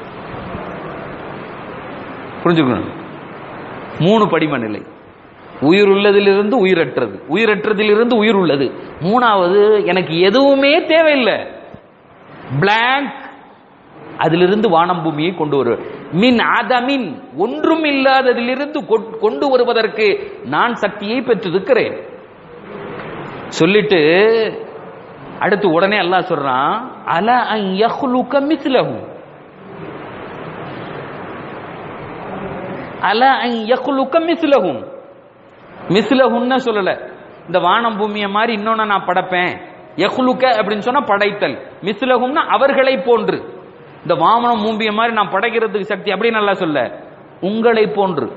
புரிஞ்சுக்கணும் மூணு படிம நிலை உயிர் உள்ளதிலிருந்து உயிரற்றது உயிரற்றதிலிருந்து உயிர் உள்ளது மூணாவது எனக்கு எதுவுமே தேவையில்லை பிளாங்க் அதிலிருந்து வானம் பூமியை கொண்டு வருவர் மின் அதமின் ஒன்றும் இல்லாததிலிருந்து கொ- கொண்டு வருவதற்கு நான் சக்தியை பெற்றிருக்கிறேன் சொல்லிட்டு அடுத்து உடனே அல்லாஹ் சொல்றான் அல அன் யஹ்லுக மிஸ்லஹு அல அன் யஹ்லுக மிஸ்லஹும் மிஸ்லஹுன்னு சொல்லல இந்த வானம் பூமியை மாதிரி இன்னொன்னு நான் படைப்பேன் யஹ்லுக அப்படின்னு சொன்னா படைத்தல் மிஸ்லஹும்னா அவர்களை போன்று இந்த வாமனம் பூமியை மாதிரி நான் படைக்கிறதுக்கு சக்தி அப்படி நல்லா சொல்ல உங்களை போன்று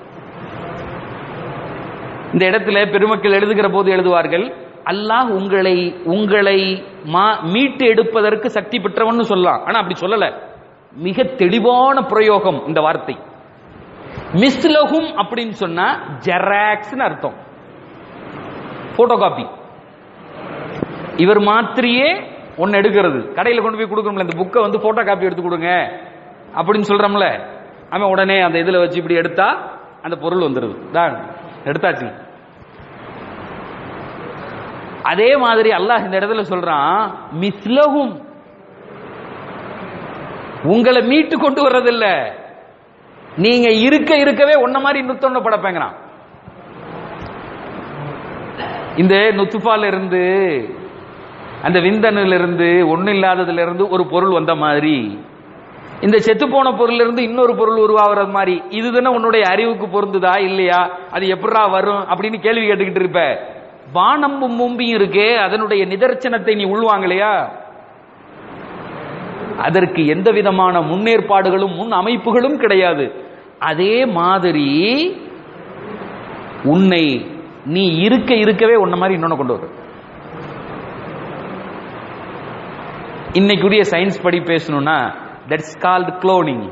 இந்த இடத்துல பெருமக்கள் எழுதுகிற போது எழுதுவார்கள் அல்லாஹ் உங்களை உங்களை மா- மீட்டு எடுப்பதற்கு சக்தி பெற்றவன்னு சொல்லலாம் ஆனா அப்படி சொல்லல மிக தெளிவான பிரயோகம் இந்த வார்த்தை மிஸ்லஹும் அப்படின்னு சொன்னா ஜெராக்ஸ்னு அர்த்தம் போட்டோ காப்பி இவர் மாத்திரியே ஒன்னு எடுக்கிறது கடையில் கொண்டு போய் கொடுக்கணும்ல இந்த புக்கை வந்து போட்டோ காப்பி எடுத்து கொடுங்க அப்படின்னு சொல்றோம்ல அவன் உடனே அந்த இதுல வச்சு இப்படி எடுத்தா அந்த பொருள் வந்துருது தான் எடுத்தாச்சு அதே மாதிரி அல்லாஹ் இந்த இடத்துல சொல்றான் மிஸ்லஹும் உங்களை மீட்டு கொண்டு வர்றதில்ல நீங்க இருக்க இருக்கவே ஒன்ன மாதிரி இன்னொத்தொன்னு படப்பேங்கிறான் இந்த நுத்துஃபால இருந்து அந்த விந்தனில இருந்து ஒண்ணு இல்லாததுல இருந்து ஒரு பொருள் வந்த மாதிரி இந்த செத்து போன பொருள்ல இருந்து இன்னொரு பொருள் உருவாகிறது மாதிரி இதுதானே உன்னுடைய அறிவுக்கு பொருந்துதா இல்லையா அது எப்படா வரும் அப்படின்னு கேள்வி கேட்டுக்கிட்டு இருப்ப வானம்பும் மும்பியும் இருக்கே அதனுடைய நிதர்சனத்தை நீ உள்வாங்கலையா அதற்கு எந்த விதமான முன்னேற்பாடுகளும் முன் அமைப்புகளும் கிடையாது அதே மாதிரி உன்னை நீ இருக்க இருக்கவே உன்ன மாதிரி இன்னொன்னு கொண்டு வரும் இன்னைக்குரிய சயின்ஸ் படி பேசணும்னா தட்ஸ் கால்டு குளோனிங்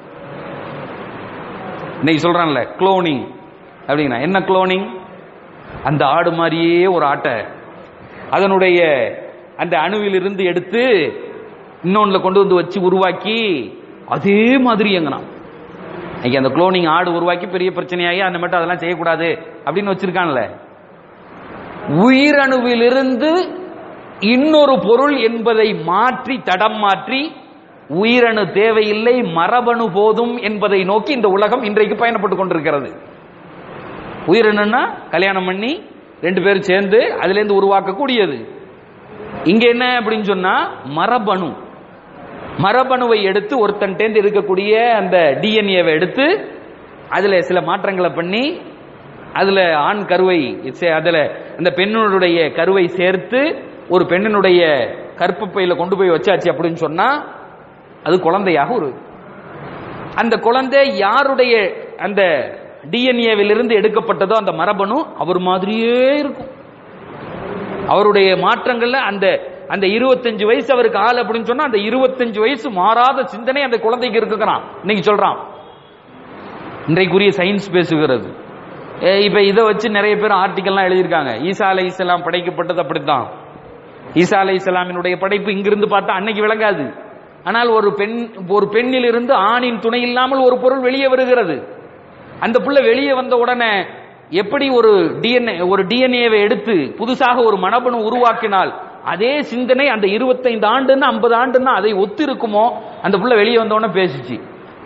இன்னைக்கு சொல்றான்ல குளோனிங் அப்படின்னா என்ன குளோனிங் அந்த ஆடு மாதிரியே ஒரு ஆட்டை அதனுடைய அந்த அணுவிலிருந்து எடுத்து இன்னொன்னுல கொண்டு வந்து வச்சு உருவாக்கி அதே மாதிரி எங்கனாம் இன்னைக்கு அந்த குளோனிங் ஆடு உருவாக்கி பெரிய பிரச்சனையாகி அந்த மட்டும் அதெல்லாம் செய்யக்கூடாது அப்படின்னு வச்சிருக்கான்ல உயிரணுவிலிருந்து இன்னொரு பொருள் என்பதை மாற்றி தடம் மாற்றி உயிரணு தேவையில்லை மரபணு போதும் என்பதை நோக்கி இந்த உலகம் இன்றைக்கு பயணப்பட்டு கொண்டிருக்கிறது உயிரணுன்னா கல்யாணம் பண்ணி ரெண்டு பேரும் சேர்ந்து அதுல இருந்து உருவாக்கக்கூடியது இங்க என்ன அப்படின்னு சொன்னா மரபணு மரபணுவை எடுத்து ஒருத்தன்டேந்து இருக்கக்கூடிய அந்த டிஎன்ஏவை எடுத்து அதுல சில மாற்றங்களை பண்ணி அதுல ஆண் கருவை சே- அதுல அந்த பெண்ணுடைய கருவை சேர்த்து ஒரு பெண்ணினுடைய கற்பப்பையில கொண்டு போய் வச்சாச்சு அப்படின்னு சொன்னா அது குழந்தையாக ஒரு அந்த குழந்தை யாருடைய அந்த டிஎன்ஏவிலிருந்து எடுக்கப்பட்டதோ அந்த மரபணு அவர் மாதிரியே இருக்கும் அவருடைய மாற்றங்கள்ல அந்த அந்த இருபத்தஞ்சு வயசு அவருக்கு ஆள் அப்படின்னு சொன்னா அந்த இருபத்தஞ்சு வயசு மாறாத சிந்தனை அந்த குழந்தைக்கு இருக்குறான் இன்னைக்கு சொல்றான் இன்றைக்குரிய சயின்ஸ் பேசுகிறது ஏ, இப்ப இதை வச்சு நிறைய பேர் ஆர்டிக்கல்லாம் எழுதியிருக்காங்க ஈசா அலை இஸ்லாம் படைக்கப்பட்டது அப்படித்தான் ஈசா அலை இஸ்லாமினுடைய படைப்பு இங்கிருந்து பார்த்தா அன்னைக்கு விளங்காது ஆனால் ஒரு பெண் ஒரு பெண்ணிலிருந்து ஆணின் துணை இல்லாமல் ஒரு பொருள் வெளியே வருகிறது அந்த புள்ள வெளியே வந்த உடனே எப்படி ஒரு டிஎன்ஏ ஒரு டிஎன்ஏவை எடுத்து புதுசாக ஒரு மரபணு உருவாக்கினால் அதே சிந்தனை அந்த இருபத்தைந்து ஆண்டுன்னா ஐம்பது ஆண்டுன்னா அதை ஒத்து இருக்குமோ அந்த புள்ள வெளியே வந்த உடனே பேசிச்சு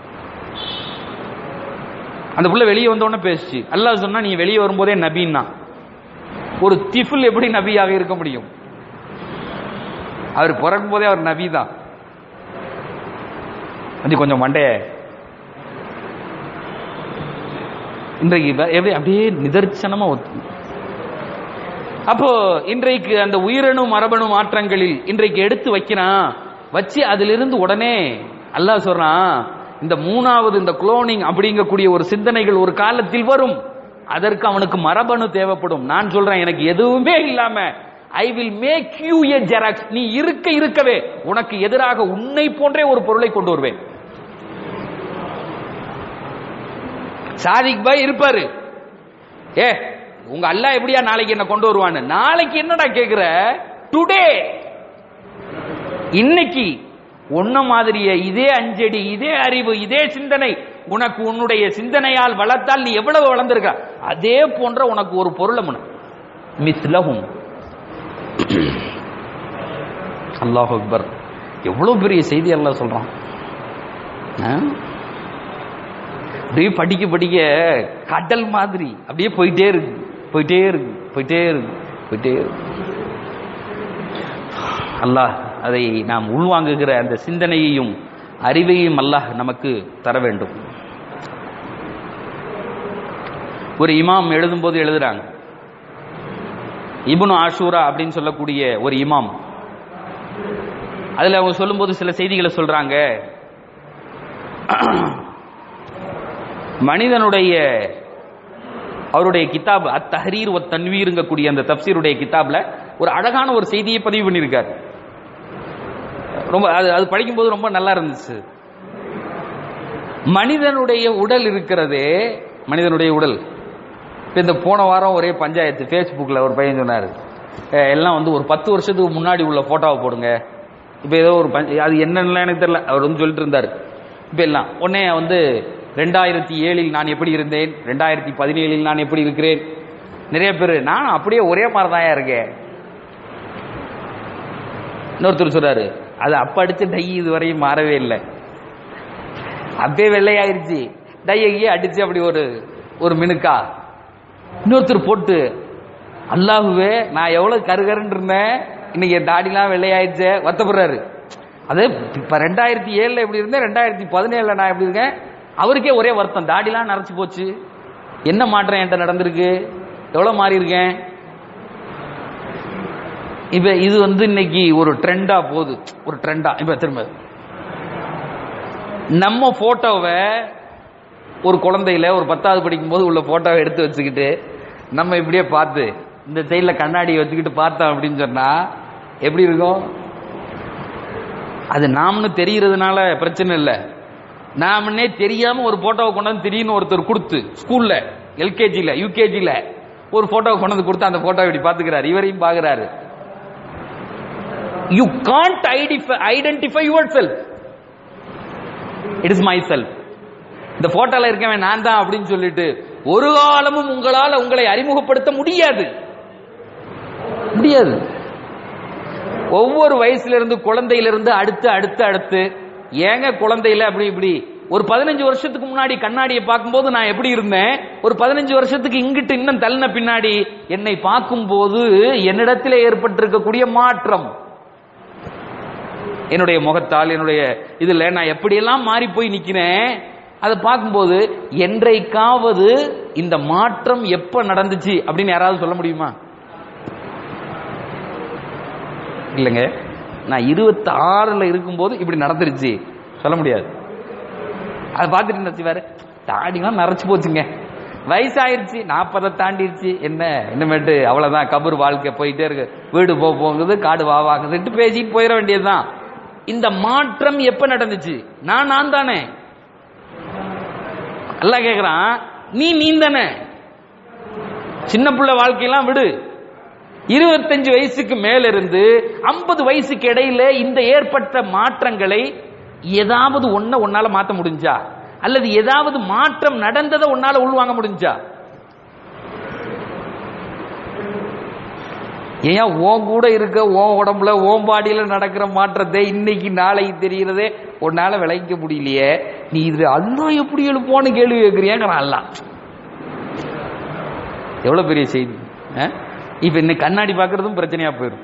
அந்த புள்ள வெளியே வந்த உடனே பேசிச்சு அல்லாஹ் சொன்னா நீ வெளியே வரும்போதே நபின்னா ஒரு திஃபுல் எப்படி நபியாக இருக்க முடியும் அவர் பிறக்கும் போதே அவர் நபி தான் அது கொஞ்சம் மண்டைய இன்றைக்கு வ- எப்படி அப்படியே நிதர்சனமா ஒத்து அப்போ இன்றைக்கு அந்த உயிரணு மரபணு மாற்றங்களில் இன்றைக்கு எடுத்து வைக்கிறான் வச்சு அதிலிருந்து உடனே அல்லாஹ் சொல்றான் இந்த மூணாவது இந்த குளோனிங் அப்படிங்கக்கூடிய ஒரு சிந்தனைகள் ஒரு காலத்தில் வரும் அதற்கு அவனுக்கு மரபணு தேவைப்படும் நான் சொல்றேன் எனக்கு எதுவுமே இல்லாம I will make you a Xerox நீ இருக்க இருக்கவே உனக்கு எதிராக உன்னை போன்றே ஒரு பொருளை கொண்டு வருவேன் சாதிக் பாய் இருப்பாரு ஏ உங்க அல்லாஹ் எப்படியா நாளைக்கு என்ன கொண்டு வருவான்னு நாளைக்கு என்னடா கேக்குற டுடே இன்னைக்கு உன்ன மாதிரியே இதே அஞ்சடி இதே அறிவு இதே சிந்தனை உனக்கு உன்னுடைய சிந்தனையால் வளர்த்தால் நீ எவ்வளவு வளர்ந்திருக்க அதே போன்ற உனக்கு ஒரு பொருளை முன மிஸ்லஹும் அல்லாஹ் அக்பர் எவ்வளவு பெரிய செய்தி அல்லாஹ் சொல்றான் ஆ? அப்படியே படிக்க படிக்க கடல் மாதிரி அப்படியே போயிட்டே இருக்கு போயிட்டே இருக்கு போயிட்டே இருக்கு போயிட்டே இருக்கு அல்லாஹ் அதை நாம் உள்வாங்குகிற அந்த சிந்தனையையும் அறிவையும் அல்லாஹ் நமக்கு தர வேண்டும் ஒரு இமாம் எழுதும்போது எழுதுறாங்க இப்னு ஆஷூரா அப்படின்னு சொல்லக்கூடிய ஒரு இமாம் அதுல அவங்க சொல்லும்போது சில செய்திகளை சொல்றாங்க மனிதனுடைய அவருடைய கிதாப் அத் தஹரீர் ஒத் தன்வீருங்கக்கூடிய அந்த தப்சீருடைய கிதாப்ல ஒரு அழகான ஒரு செய்தியை பதிவு பண்ணியிருக்காரு ரொம்ப அது அது படிக்கும்போது ரொம்ப நல்லா இருந்துச்சு மனிதனுடைய உடல் இருக்கிறதே மனிதனுடைய உடல் இப்ப இந்த போன வாரம் ஒரே பஞ்சாயத்து ஃபேஸ்புக்கில் ஒரு பையன் சொன்னார் எல்லாம் வந்து ஒரு பத்து வருஷத்துக்கு முன்னாடி உள்ள போட்டோவை போடுங்க இப்போ ஏதோ ஒரு பஞ்ச அது என்னன்னு எனக்கு தெரியல அவர் வந்து சொல்லிட்டு இருந்தார் இப்போ எல்லாம் உடனே வந்து ரெண்டாயிரத்தி ஏழில் நான் எப்படி இருந்தேன் ரெண்டாயிரத்தி பதினேழில் நான் எப்படி இருக்கிறேன் நிறைய பேர் நான் அப்படியே ஒரே மாதிரி தான் இருக்கேன் இன்னொருத்தர் சொல்றாரு அது அப்ப அடிச்ச டை இதுவரையும் மாறவே இல்லை அப்பே வெள்ளையாயிருச்சு டையையே அடிச்சு அப்படி ஒரு ஒரு மினுக்கா இன்னொருத்தர் போட்டு அல்லாஹுவே நான் எவ்வளவு கருகருன்னு இருந்தேன் இன்னைக்கு என் தாடிலாம் வெள்ளையாயிடுச்சு வருத்தப்படுறாரு அது இப்ப ரெண்டாயிரத்தி ஏழுல எப்படி இருந்தேன் ரெண்டாயிரத்தி பதினேழுல நான் எப்படி இருக்கேன் அவருக்கே ஒரே வருத்தம் தாடிலாம் நரைச்சு போச்சு என்ன மாற்றம் என்கிட்ட நடந்திருக்கு எவ்வளவு மாறி இருக்கேன் இப்ப இது வந்து இன்னைக்கு ஒரு ட்ரெண்டா போகுது ஒரு ட்ரெண்டா இப்ப திரும்ப நம்ம போட்டோவை ஒரு குழந்தையில ஒரு பத்தாவது படிக்கும் போது உள்ள போட்டோவை எடுத்து வச்சுக்கிட்டு நம்ம இப்படியே பார்த்து இந்த சைடில் கண்ணாடி வச்சுக்கிட்டு பார்த்தோம் அப்படின்னு சொன்னா எப்படி இருக்கும் அது நாம்னு தெரியறதுனால பிரச்சனை இல்லை நாமனே தெரியாம ஒரு போட்டோவை கொண்டு வந்து திடீர்னு ஒருத்தர் கொடுத்து ஸ்கூல்ல எல்கேஜில யூகேஜில ஒரு போட்டோவை கொண்டு வந்து கொடுத்து அந்த போட்டோ இப்படி பாத்துக்கிறாரு இவரையும் பாக்குறாரு you can't identify yourself it is myself இந்த போட்டோல இருக்கவன் நான் தான் அப்படின்னு சொல்லிட்டு ஒரு காலமும் உங்களால உங்களை அறிமுகப்படுத்த முடியாது முடியாது ஒவ்வொரு வயசுல இருந்து குழந்தையில இருந்து அடுத்து அடுத்து அடுத்து ஏங்க குழந்தையில அப்படி இப்படி ஒரு பதினஞ்சு வருஷத்துக்கு முன்னாடி கண்ணாடியை பார்க்கும்போது நான் எப்படி இருந்தேன் ஒரு பதினஞ்சு வருஷத்துக்கு இங்கிட்டு இன்னும் தள்ளின பின்னாடி என்னை பார்க்கும்போது என்னிடத்தில் ஏற்பட்டிருக்கக்கூடிய மாற்றம் என்னுடைய முகத்தால் என்னுடைய இதுல நான் எப்படியெல்லாம் மாறி போய் நிக்கிறேன் அதை பார்க்கும்போது என்றைக்காவது இந்த மாற்றம் எப்ப நடந்துச்சு அப்படின்னு யாராவது சொல்ல முடியுமா இல்லைங்க நான் இருபத்தி ஆறுல இருக்கும்போது இப்படி நடந்துருச்சு சொல்ல முடியாது அதை பார்த்துட்டு என்ன செய்வாரு தாடிலாம் நரைச்சு போச்சுங்க வயசாயிருச்சு நாற்பதை தாண்டிடுச்சு என்ன இன்னமேட்டு அவ்வளவுதான் கபர் வாழ்க்கை போயிட்டே இருக்கு வீடு போ போங்குது காடு வா வாங்குதுன்ட்டு பேசிட்டு போயிட வேண்டியதுதான் இந்த மாற்றம் எப்ப நடந்துச்சு நான் நான் தானே எல்லாம் கேக்குறான் நீ நீ தானே சின்ன பிள்ளை வாழ்க்கையெல்லாம் விடு இருபத்தஞ்சு வயசுக்கு மேல இருந்து ஐம்பது வயசுக்கு இடையில இந்த ஏற்பட்ட மாற்றங்களை ஏதாவது ஒன்ன உன்னால மாத்த முடிஞ்சா அல்லது ஏதாவது மாற்றம் நடந்ததை உன்னால உள்வாங்க முடிஞ்சா ஏன் ஓன் கூட இருக்க ஓன் உடம்புல ஓன் பாடியில நடக்கிற மாற்றத்தை இன்னைக்கு நாளைக்கு தெரிகிறதே உன்னால விளைக்க முடியலையே நீ இது அல்லா எப்படி எழுப்போன்னு கேள்வி கேட்கிறியாங்கிறான் அல்லா எவ்வளவு பெரிய செய்தி அஹ்? இப்ப இன்னைக்கு கண்ணாடி பார்க்கறதும் பிரச்சனையா போயிடும்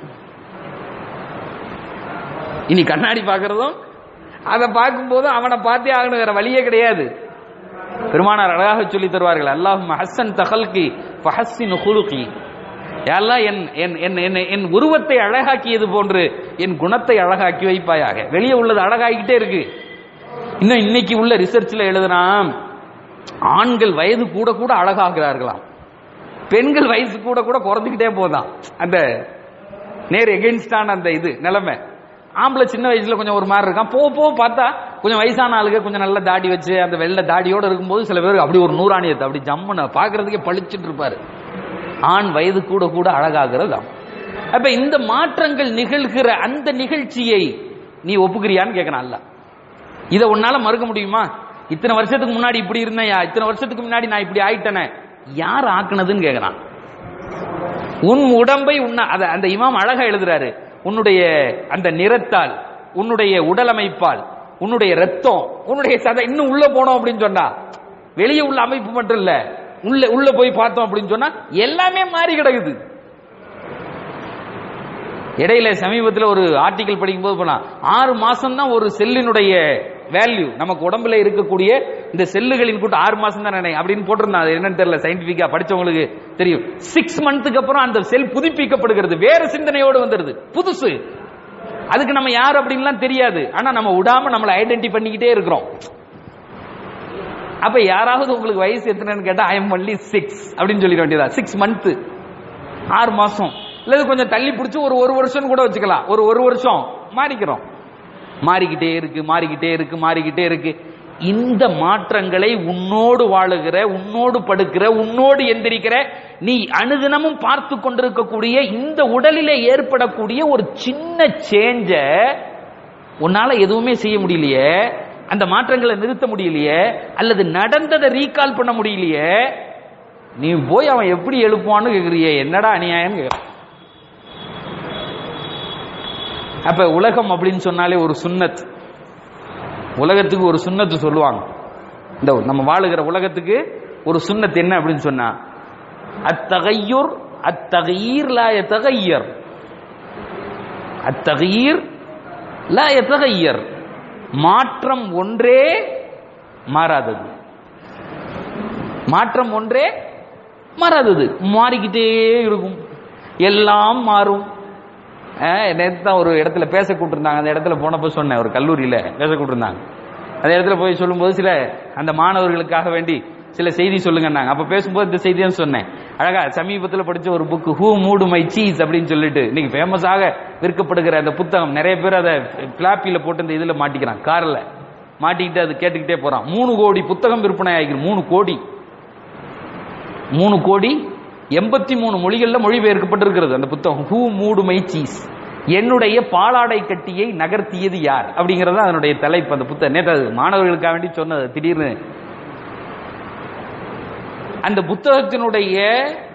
இனி கண்ணாடி பார்க்கறதும் அதை பார்க்கும்போது அவனை பார்த்தே ஆகணும் வேற வழியே கிடையாது பெருமானார் அழகாக சொல்லி தருவார்கள் அல்லாஹும் ஹஸ்ஸன் தகல்கி ஃபஹஸ்ஸின் ஹுலுகி எல்லாம் என் என் என் என் என் உருவத்தை அழகாக்கியது போன்று என் குணத்தை அழகாக்கி வைப்பாயாக வெளியே உள்ளது அழகாகிக்கிட்டே இருக்கு இன்னும் இன்னைக்கு உள்ள ரிசர்ச்ல எழுதுனா ஆண்கள் வயது கூட கூட அழகாகிறார்களாம் பெண்கள் வயசு கூட கூட குறைஞ்சுக்கிட்டே போதான் அந்த நேர் எகென்ஸ்டான அந்த இது நிலைமை ஆம்பளை சின்ன வயசுல கொஞ்சம் ஒரு மாதிரி இருக்கான் போக போக பார்த்தா கொஞ்சம் வயசான ஆளுங்க கொஞ்சம் நல்ல தாடி வச்சு அந்த வெள்ளை தாடியோட இருக்கும்போது சில பேர் அப்படி ஒரு நூறாணியத்தை அப்படி ஜம்முன்னு பாக்குறதுக்கே பளிச்சுட்டு இருப்பாரு ஆண் வயது கூட கூட அழகாகிறது அப்ப இந்த மாற்றங்கள் நிகழ்கிற அந்த நிகழ்ச்சியை நீ ஒப்புக்கிறியான்னு கேட்கறான் அல்ல இதை உன்னால மறுக்க முடியுமா இத்தனை வருஷத்துக்கு முன்னாடி இப்படி இருந்தேயா இத்தனை வருஷத்துக்கு முன்னாடி நான் இப்படி ஆயிட்டனே யார் ஆக்குனதுன்னு கேட்கறான் உன் உடம்பை உன்ன அத அந்த இமாம் அழகா எழுதுறாரு உன்னுடைய அந்த நிறத்தால் உன்னுடைய உடலமைப்பால் உன்னுடைய ரத்தம் உன்னுடைய சதை இன்னும் உள்ள போனோம் அப்படின்னு சொன்னா வெளியே உள்ள அமைப்பு மட்டும் இல்ல உள்ள உள்ள போய் பார்த்தோம் அப்படின்னு சொன்னா எல்லாமே மாறி கிடக்குது இடையில சமீபத்தில் ஒரு ஆர்டிகல் படிக்கும்போது போனா ஆறு மாசம் தான் ஒரு செல்லினுடைய வேல்யூ நமக்கு உடம்புல இருக்கக்கூடிய இந்த செல்லுகளின் கூட்டம் ஆறு மாசம் தான் நினை அப்படின்னு போட்டிருந்தான் அது என்னன்னு தெரியல சயின்டிபிக்கா படிச்சவங்களுக்கு தெரியும் சிக்ஸ் மந்த்துக்கு அப்புறம் அந்த செல் புதுப்பிக்கப்படுகிறது வேற சிந்தனையோடு வந்துருது புதுசு அதுக்கு நம்ம யார் அப்படின்லாம் தெரியாது ஆனா நம்ம விடாம நம்மளை ஐடென்டி பண்ணிக்கிட்டே இருக்கிறோம் அப்ப யாராவது உங்களுக்கு வயசு எத்தனைன்னு கேட்டா ஐ எம் ஒன்லி சிக்ஸ் அப்படின்னு சொல்லிட வேண்டியதா சிக்ஸ் மந்த் ஆறு மாசம் இல்லது கொஞ்சம் தள்ளி பிடிச்சி ஒரு ஒரு வருஷம் கூட வச்சுக்கலாம் ஒரு ஒரு வருஷம் மாறிக்கிறோம் மாறிக்கிட்டே இருக்கு மாறிக்கிட்டே இருக்கு மாறிக்கிட்டே இருக்கு இந்த மாற்றங்களை உன்னோடு வாழுகிற உன்னோடு படுக்கிற உன்னோடு எந்திரிக்கிற நீ அனுதினமும் பார்த்து கொண்டிருக்கக்கூடிய இந்த உடலிலே ஏற்படக்கூடிய ஒரு சின்ன சேஞ்ச உன்னால எதுவுமே செய்ய முடியலையே அந்த மாற்றங்களை நிறுத்த முடியலையே அல்லது நடந்ததை ரீகால் பண்ண முடியலையே நீ போய் அவன் எப்படி எழுப்புவான்னு கேக்குறியே என்னடா அநியாயம்னு கேக்குறான். அப்ப உலகம் அப்படின்னு சொன்னாலே ஒரு சுன்னத் உலகத்துக்கு ஒரு சுன்னத்து சொல்லுவாங்க இந்த நம்ம வாழுகிற உலகத்துக்கு ஒரு சுன்னத் என்ன அப்படின்னு சொன்னா அத்தகையூர் அத்தகையீர் லா எத்தகையர் அத்தகையீர் லா எத்தகையர் மாற்றம் ஒன்றே மாறாதது மாற்றம் ஒன்றே மாறாதது மாறிக்கிட்டே இருக்கும் எல்லாம் மாறும் நேற்று தான் ஒரு இடத்துல பேச கூட்டிருந்தாங்க அந்த இடத்துல போனப்போ சொன்னேன் ஒரு கல்லூரியில் பேச கூட்டிருந்தாங்க அந்த இடத்துல போய் சொல்லும்போது சில அந்த மாணவர்களுக்காக வேண்டி சில செய்தி சொல்லுங்கன்னாங்க அப்ப பேசும்போது இந்த செய்தி தான் சொன்னேன் அழகா சமீபத்தில் படிச்ச ஒரு book who moved my cheese அப்படின்னு சொல்லிட்டு இன்னைக்கு ஃபேமஸாக விற்கப்படுகிற அந்த புத்தகம் நிறைய பேர் அதை பிளாப்பில போட்டு இந்த இதுல மாட்டிக்கிறான் கார்ல மாட்டிக்கிட்டு அது கேட்டுக்கிட்டே போறான் மூணு கோடி புத்தகம் விற்பனை ஆகிருக்கு மூணு கோடி மூணு கோடி எண்பத்தி மூணு மொழிகள்ல மொழிபெயர்க்கப்பட்டிருக்கிறது அந்த புத்தகம் ஹூ மூடு மை சீஸ் என்னுடைய பாலாடை கட்டியை நகர்த்தியது யார் அப்படிங்கறது அதனுடைய தலைப்பு அந்த புத்தகம் நேற்று அது மாணவர்களுக்காக வேண்டி சொன்னது திடீர்னு அந்த புத்தகத்தினுடைய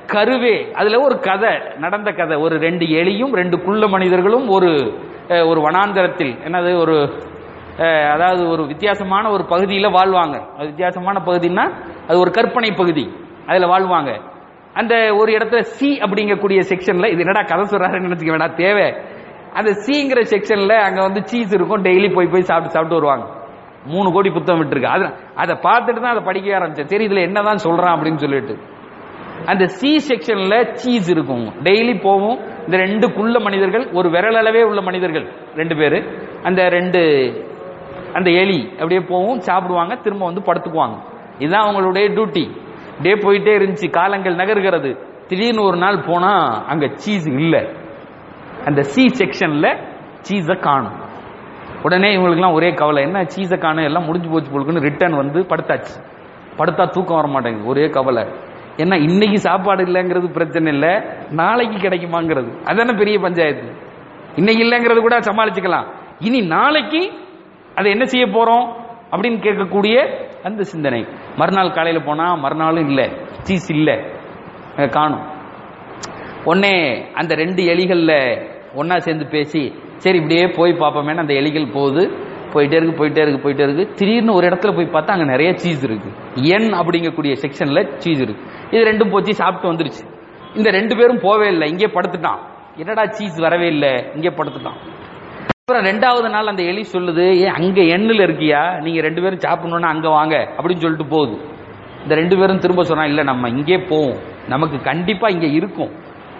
கருவே அதுல ஒரு கதை நடந்த கதை ஒரு ரெண்டு எலியும் ரெண்டு குள்ள மனிதர்களும் ஒரு அஹ், ஒரு வனாந்தரத்தில் என்னது ஒரு அஹ், அதாவது ஒரு வித்தியாசமான ஒரு பகுதியில வாழ்வாங்க அது வித்தியாசமான பகுதின்னா அது ஒரு கற்பனை பகுதி அதுல வாழ்வாங்க அந்த ஒரு இடத்துல சி அப்படிங்கக்கூடிய செக்ஷன்ல இது என்னடா கதை சொல்றாருன்னு நினைச்சுக்க வேண்டாம் தேவை அந்த சிங்கிற செக்ஷன்ல அங்க வந்து சீஸ் இருக்கும் டெய்லி போய் போய் சாப்பிட்டு சாப்பிட்டு வருவாங்க மூணு கோடி புத்தகம் விட்டுருக்கு அது அதை பார்த்துட்டு தான் அதை படிக்க ஆரம்பிச்சேன் சரி இதுல என்னதான் சொல்றான் அப்படின்னு சொல்லிட்டு அந்த சி செக்ஷன்ல சீஸ் இருக்கும் டெய்லி போவும் இந்த ரெண்டு குள்ள மனிதர்கள் ஒரு விரல் அளவே உள்ள மனிதர்கள் ரெண்டு பேரு அந்த ரெண்டு அந்த எலி அப்படியே போவும் சாப்பிடுவாங்க திரும்ப வந்து படுத்துக்குவாங்க இதுதான் அவங்களுடைய டியூட்டி அப்படியே போயிட்டே இருந்துச்சு காலங்கள் நகர்கிறது திடீர்னு ஒரு நாள் போனா அங்க சீஸ் இல்ல அந்த சி செக்ஷன்ல சீஸை காணும் உடனே இவங்களுக்குலாம் ஒரே கவலை என்ன சீஸை காணும் எல்லாம் முடிஞ்சு போச்சு போலுக்குன்னு ரிட்டர்ன் வந்து படுத்தாச்சு படுத்தா தூக்கம் வர மாட்டேங்குது ஒரே கவலை ஏன்னா இன்னைக்கு சாப்பாடு இல்லைங்கிறது பிரச்சனை இல்லை நாளைக்கு கிடைக்குமாங்கிறது அதானே பெரிய பஞ்சாயத்து இன்னைக்கு இல்லைங்கிறது கூட சமாளிச்சுக்கலாம் இனி நாளைக்கு அதை என்ன செய்ய போறோம் அப்படின்னு கேட்கக்கூடிய அந்த சிந்தனை மறுநாள் காலையில போனா மறுநாளும் இல்லை சீஸ் இல்லை அஹ் காணும் உடனே அந்த ரெண்டு எலிகள்ல ஒண்ணா சேர்ந்து பேசி சரி இப்படியே போய் பார்ப்போமேன்னு அந்த எலிகள் போகுது போயிட்டே இருக்கு போயிட்டே இருக்கு போயிட்டே இருக்கு திடீர்னு ஒரு இடத்துல போய் பார்த்தா அங்க நிறைய சீஸ் இருக்கு என் அப்படிங்கக்கூடிய செக்ஷன்ல சீஸ் இருக்கு இது ரெண்டும் போச்சு சாப்பிட்டு வந்துருச்சு இந்த ரெண்டு பேரும் போவே இல்லை இங்கே படுத்துட்டான் என்னடா சீஸ் வரவே இல்லை இங்கே படுத்துட்டான் அப்புறம் ரெண்டாவது நாள் அந்த எலி சொல்லுது ஏன் அங்க எண்ணில் இருக்கியா நீங்க ரெண்டு பேரும் சாப்பிடணும்னா அங்க வாங்க அப்படின்னு சொல்லிட்டு போகுது இந்த ரெண்டு பேரும் திரும்ப சொன்னா இல்ல நம்ம இங்கே போவோம் நமக்கு கண்டிப்பா இங்க இருக்கும்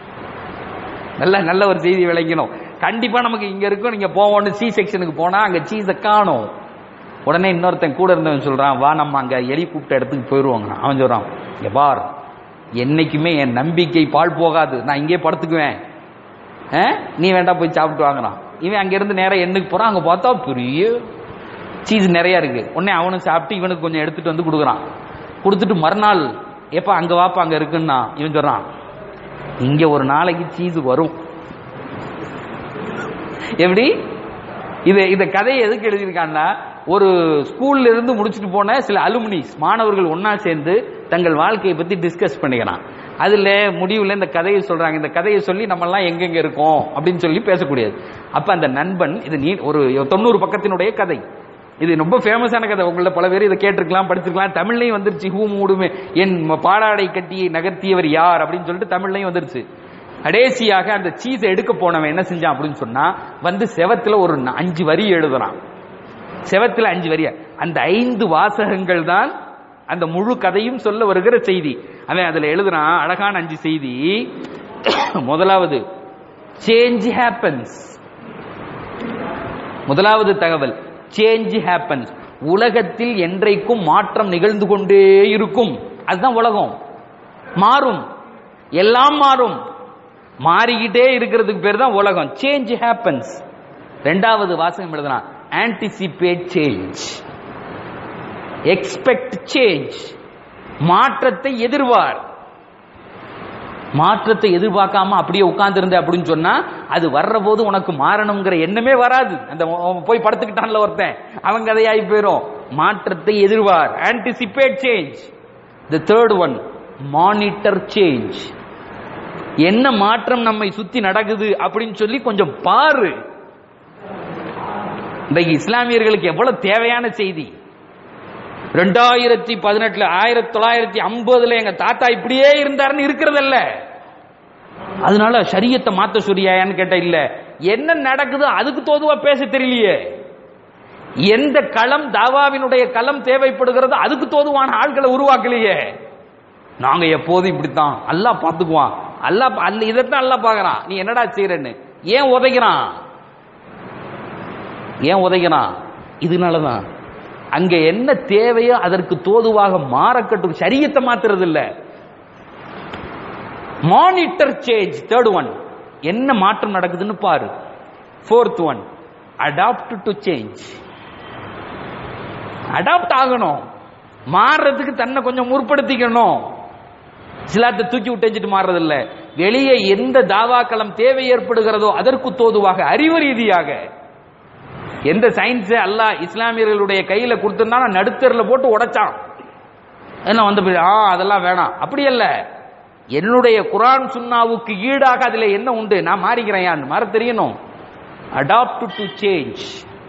நல்ல நல்ல ஒரு செய்தி விளங்கணும் கண்டிப்பா நமக்கு இங்க இருக்கும் நீங்க போவோம்னு சி செக்ஷனுக்கு போனா அங்க சீஸை காணும் உடனே இன்னொருத்தன் கூட இருந்தவன் சொல்றான் வா நம்ம அங்க எலி கூப்பிட்ட இடத்துக்கு போயிருவாங்க அவன் சொல்றான் "இங்க பார் என்னைக்குமே என் நம்பிக்கை பால் போகாது நான் இங்கே படுத்துக்குவேன் ஆ? நீ வேண்டாம் போய் சாப்பிட்டு வாங்குறான் இவன் அங்க இருந்து நேரா எண்ணுக்கு போறான் அங்க பார்த்தா பெரிய சீஸ் நிறைய இருக்கு உடனே அவனும் சாப்பிட்டு இவனுக்கு கொஞ்சம் எடுத்துட்டு வந்து கொடுக்குறான் கொடுத்துட்டு மறுநாள் எப்ப அங்க வாப்பா அங்க இருக்குன்னா இவன் சொல்றான் இங்க ஒரு நாளைக்கு சீஸ் வரும் எப்படி இது இந்த கதையை எதுக்கு எழுதியிருக்கான்னா ஒரு ஸ்கூல்ல இருந்து முடிச்சுட்டு போன சில அலுமினிஸ் மாணவர்கள் ஒண்ணா சேர்ந்து தங்கள் வாழ்க்கையை பத்தி டிஸ்கஸ் பண்ணிக்கிறான் அதுல முடிவுல இந்த கதையை சொல்றாங்க இந்த கதையை சொல்லி நம்ம எல்லாம் எங்கெங்க இருக்கோம் அப்படின்னு சொல்லி பேசக்கூடியது அப்ப அந்த நண்பன் இது நீ ஒரு தொண்ணூறு பக்கத்தினுடைய கதை இது ரொம்ப ஃபேமஸான கதை உங்கள பல பேர் இதை கேட்டிருக்கலாம் படிச்சிருக்கலாம் தமிழ்லையும் வந்துருச்சு ஹூ மூடுமே என் பாடாடை கட்டியை நகர்த்தியவர் யார் அப்படின்னு சொல்லிட்டு தமிழ்லையும் வந்துருச்சு கடைசியாக அந்த சீஸை எடுக்க போனவன் என்ன செஞ்சான் அப்படின்னு சொன்னா வந்து செவத்துல ஒரு ந- அஞ்சு வரி எழுதுறான் செவத்துல அஞ்சு வரி அந்த ஐந்து வாசகங்கள் தான் அந்த முழு கதையும் சொல்ல வருகிற செய்தி அவன் அதுல எழுதுறான் அழகான அஞ்சு செய்தி முதலாவது சேஞ்ச் ஹேப்பன்ஸ் முதலாவது தகவல் சேஞ்ச் ஹேப்பன்ஸ் உலகத்தில் என்றைக்கும் மாற்றம் நிகழ்ந்து கொண்டே இருக்கும் அதுதான் உலகம் மாறும் எல்லாம் மாறும் மாறிக்கிட்டே இருக்கிறதுக்கு பேர் தான் உலகம் சேஞ்ச் ஹேப்பன்ஸ் ரெண்டாவது வாசகம் எழுதலாம் ஆன்டிசிபேட் சேஞ்ச் எக்ஸ்பெக்ட் சேஞ்ச் மாற்றத்தை எதிர்வார் மாற்றத்தை எதிர்பார்க்காம அப்படியே உட்கார்ந்திருந்த அப்படின்னு சொன்னா அது வர்ற போது உனக்கு மாறணுங்கிற எண்ணமே வராது அந்த அவன் போய் படுத்துக்கிட்டான்ல ஒருத்தன் அவன் கதையாகி போயிரும் மாற்றத்தை எதிர்வார் anticipate change the third one monitor change என்ன மாற்றம் நம்மை சுத்தி நடக்குது அப்படின்னு சொல்லி கொஞ்சம் பாரு இன்றைக்கு இஸ்லாமியர்களுக்கு எவ்வளவு தேவையான செய்தி ரெண்டாயிரத்தி பதினெட்டுல ஆயிரத்தி தொள்ளாயிரத்தி ஐம்பதுல எங்க தாத்தா இப்படியே இருந்தாருன்னு இருக்கிறதல்ல அதனால சரியத்தை மாத்த சொல்றியான்னு கேட்ட இல்ல என்ன நடக்குதோ அதுக்கு தோதுவா பேச தெரியலையே எந்த களம் தாவாவினுடைய களம் தேவைப்படுகிறதோ அதுக்கு தோதுவான ஆட்களை உருவாக்கலையே நாங்க எப்போதும் இப்படித்தான் அல்லாஹ் பாத்துக்குவான் அல்லாஹ் பா- அல்ல இதைத்தான் அல்லாஹ் பாக்குறான் நீ என்னடா செய்யறன்னு ஏன் உதைக்கிறான் ஏன் உதைக்கிறான் இதனாலதான் அங்க என்ன தேவையோ அதற்கு தோதுவாக மாறக்கட்டும் சரியத்தை மாத்துறது இல்ல மானிட்டர் சேஞ்ச் தேர்ட் ஒன் என்ன மாற்றம் நடக்குதுன்னு பாரு fourth one adapt to change adapt ஆகணும் மாறுறதுக்கு தன்னை கொஞ்சம் முற்படுத்திக்கணும் சிலாத்தை தூக்கி விட்டு மாறுறது இல்ல வெளியே எந்த தாவாக்களம் தேவை ஏற்படுகிறதோ அதற்கு தோதுவாக அறிவு ரீதியாக எந்த சயின்ஸ் அல்லாஹ் இஸ்லாமியர்களுடைய கையில கொடுத்திருந்தா நடுத்தரில் போட்டு உடைச்சான் என்ன வந்து போய், ஆ அதெல்லாம் வேணாம் அப்படி அல்ல என்னுடைய குரான் சுன்னாவுக்கு ஈடாக அதுல என்ன உண்டு நான் மாறிக்கிறேன் மாற தெரியணும் அடாப்ட் டு சேஞ்ச்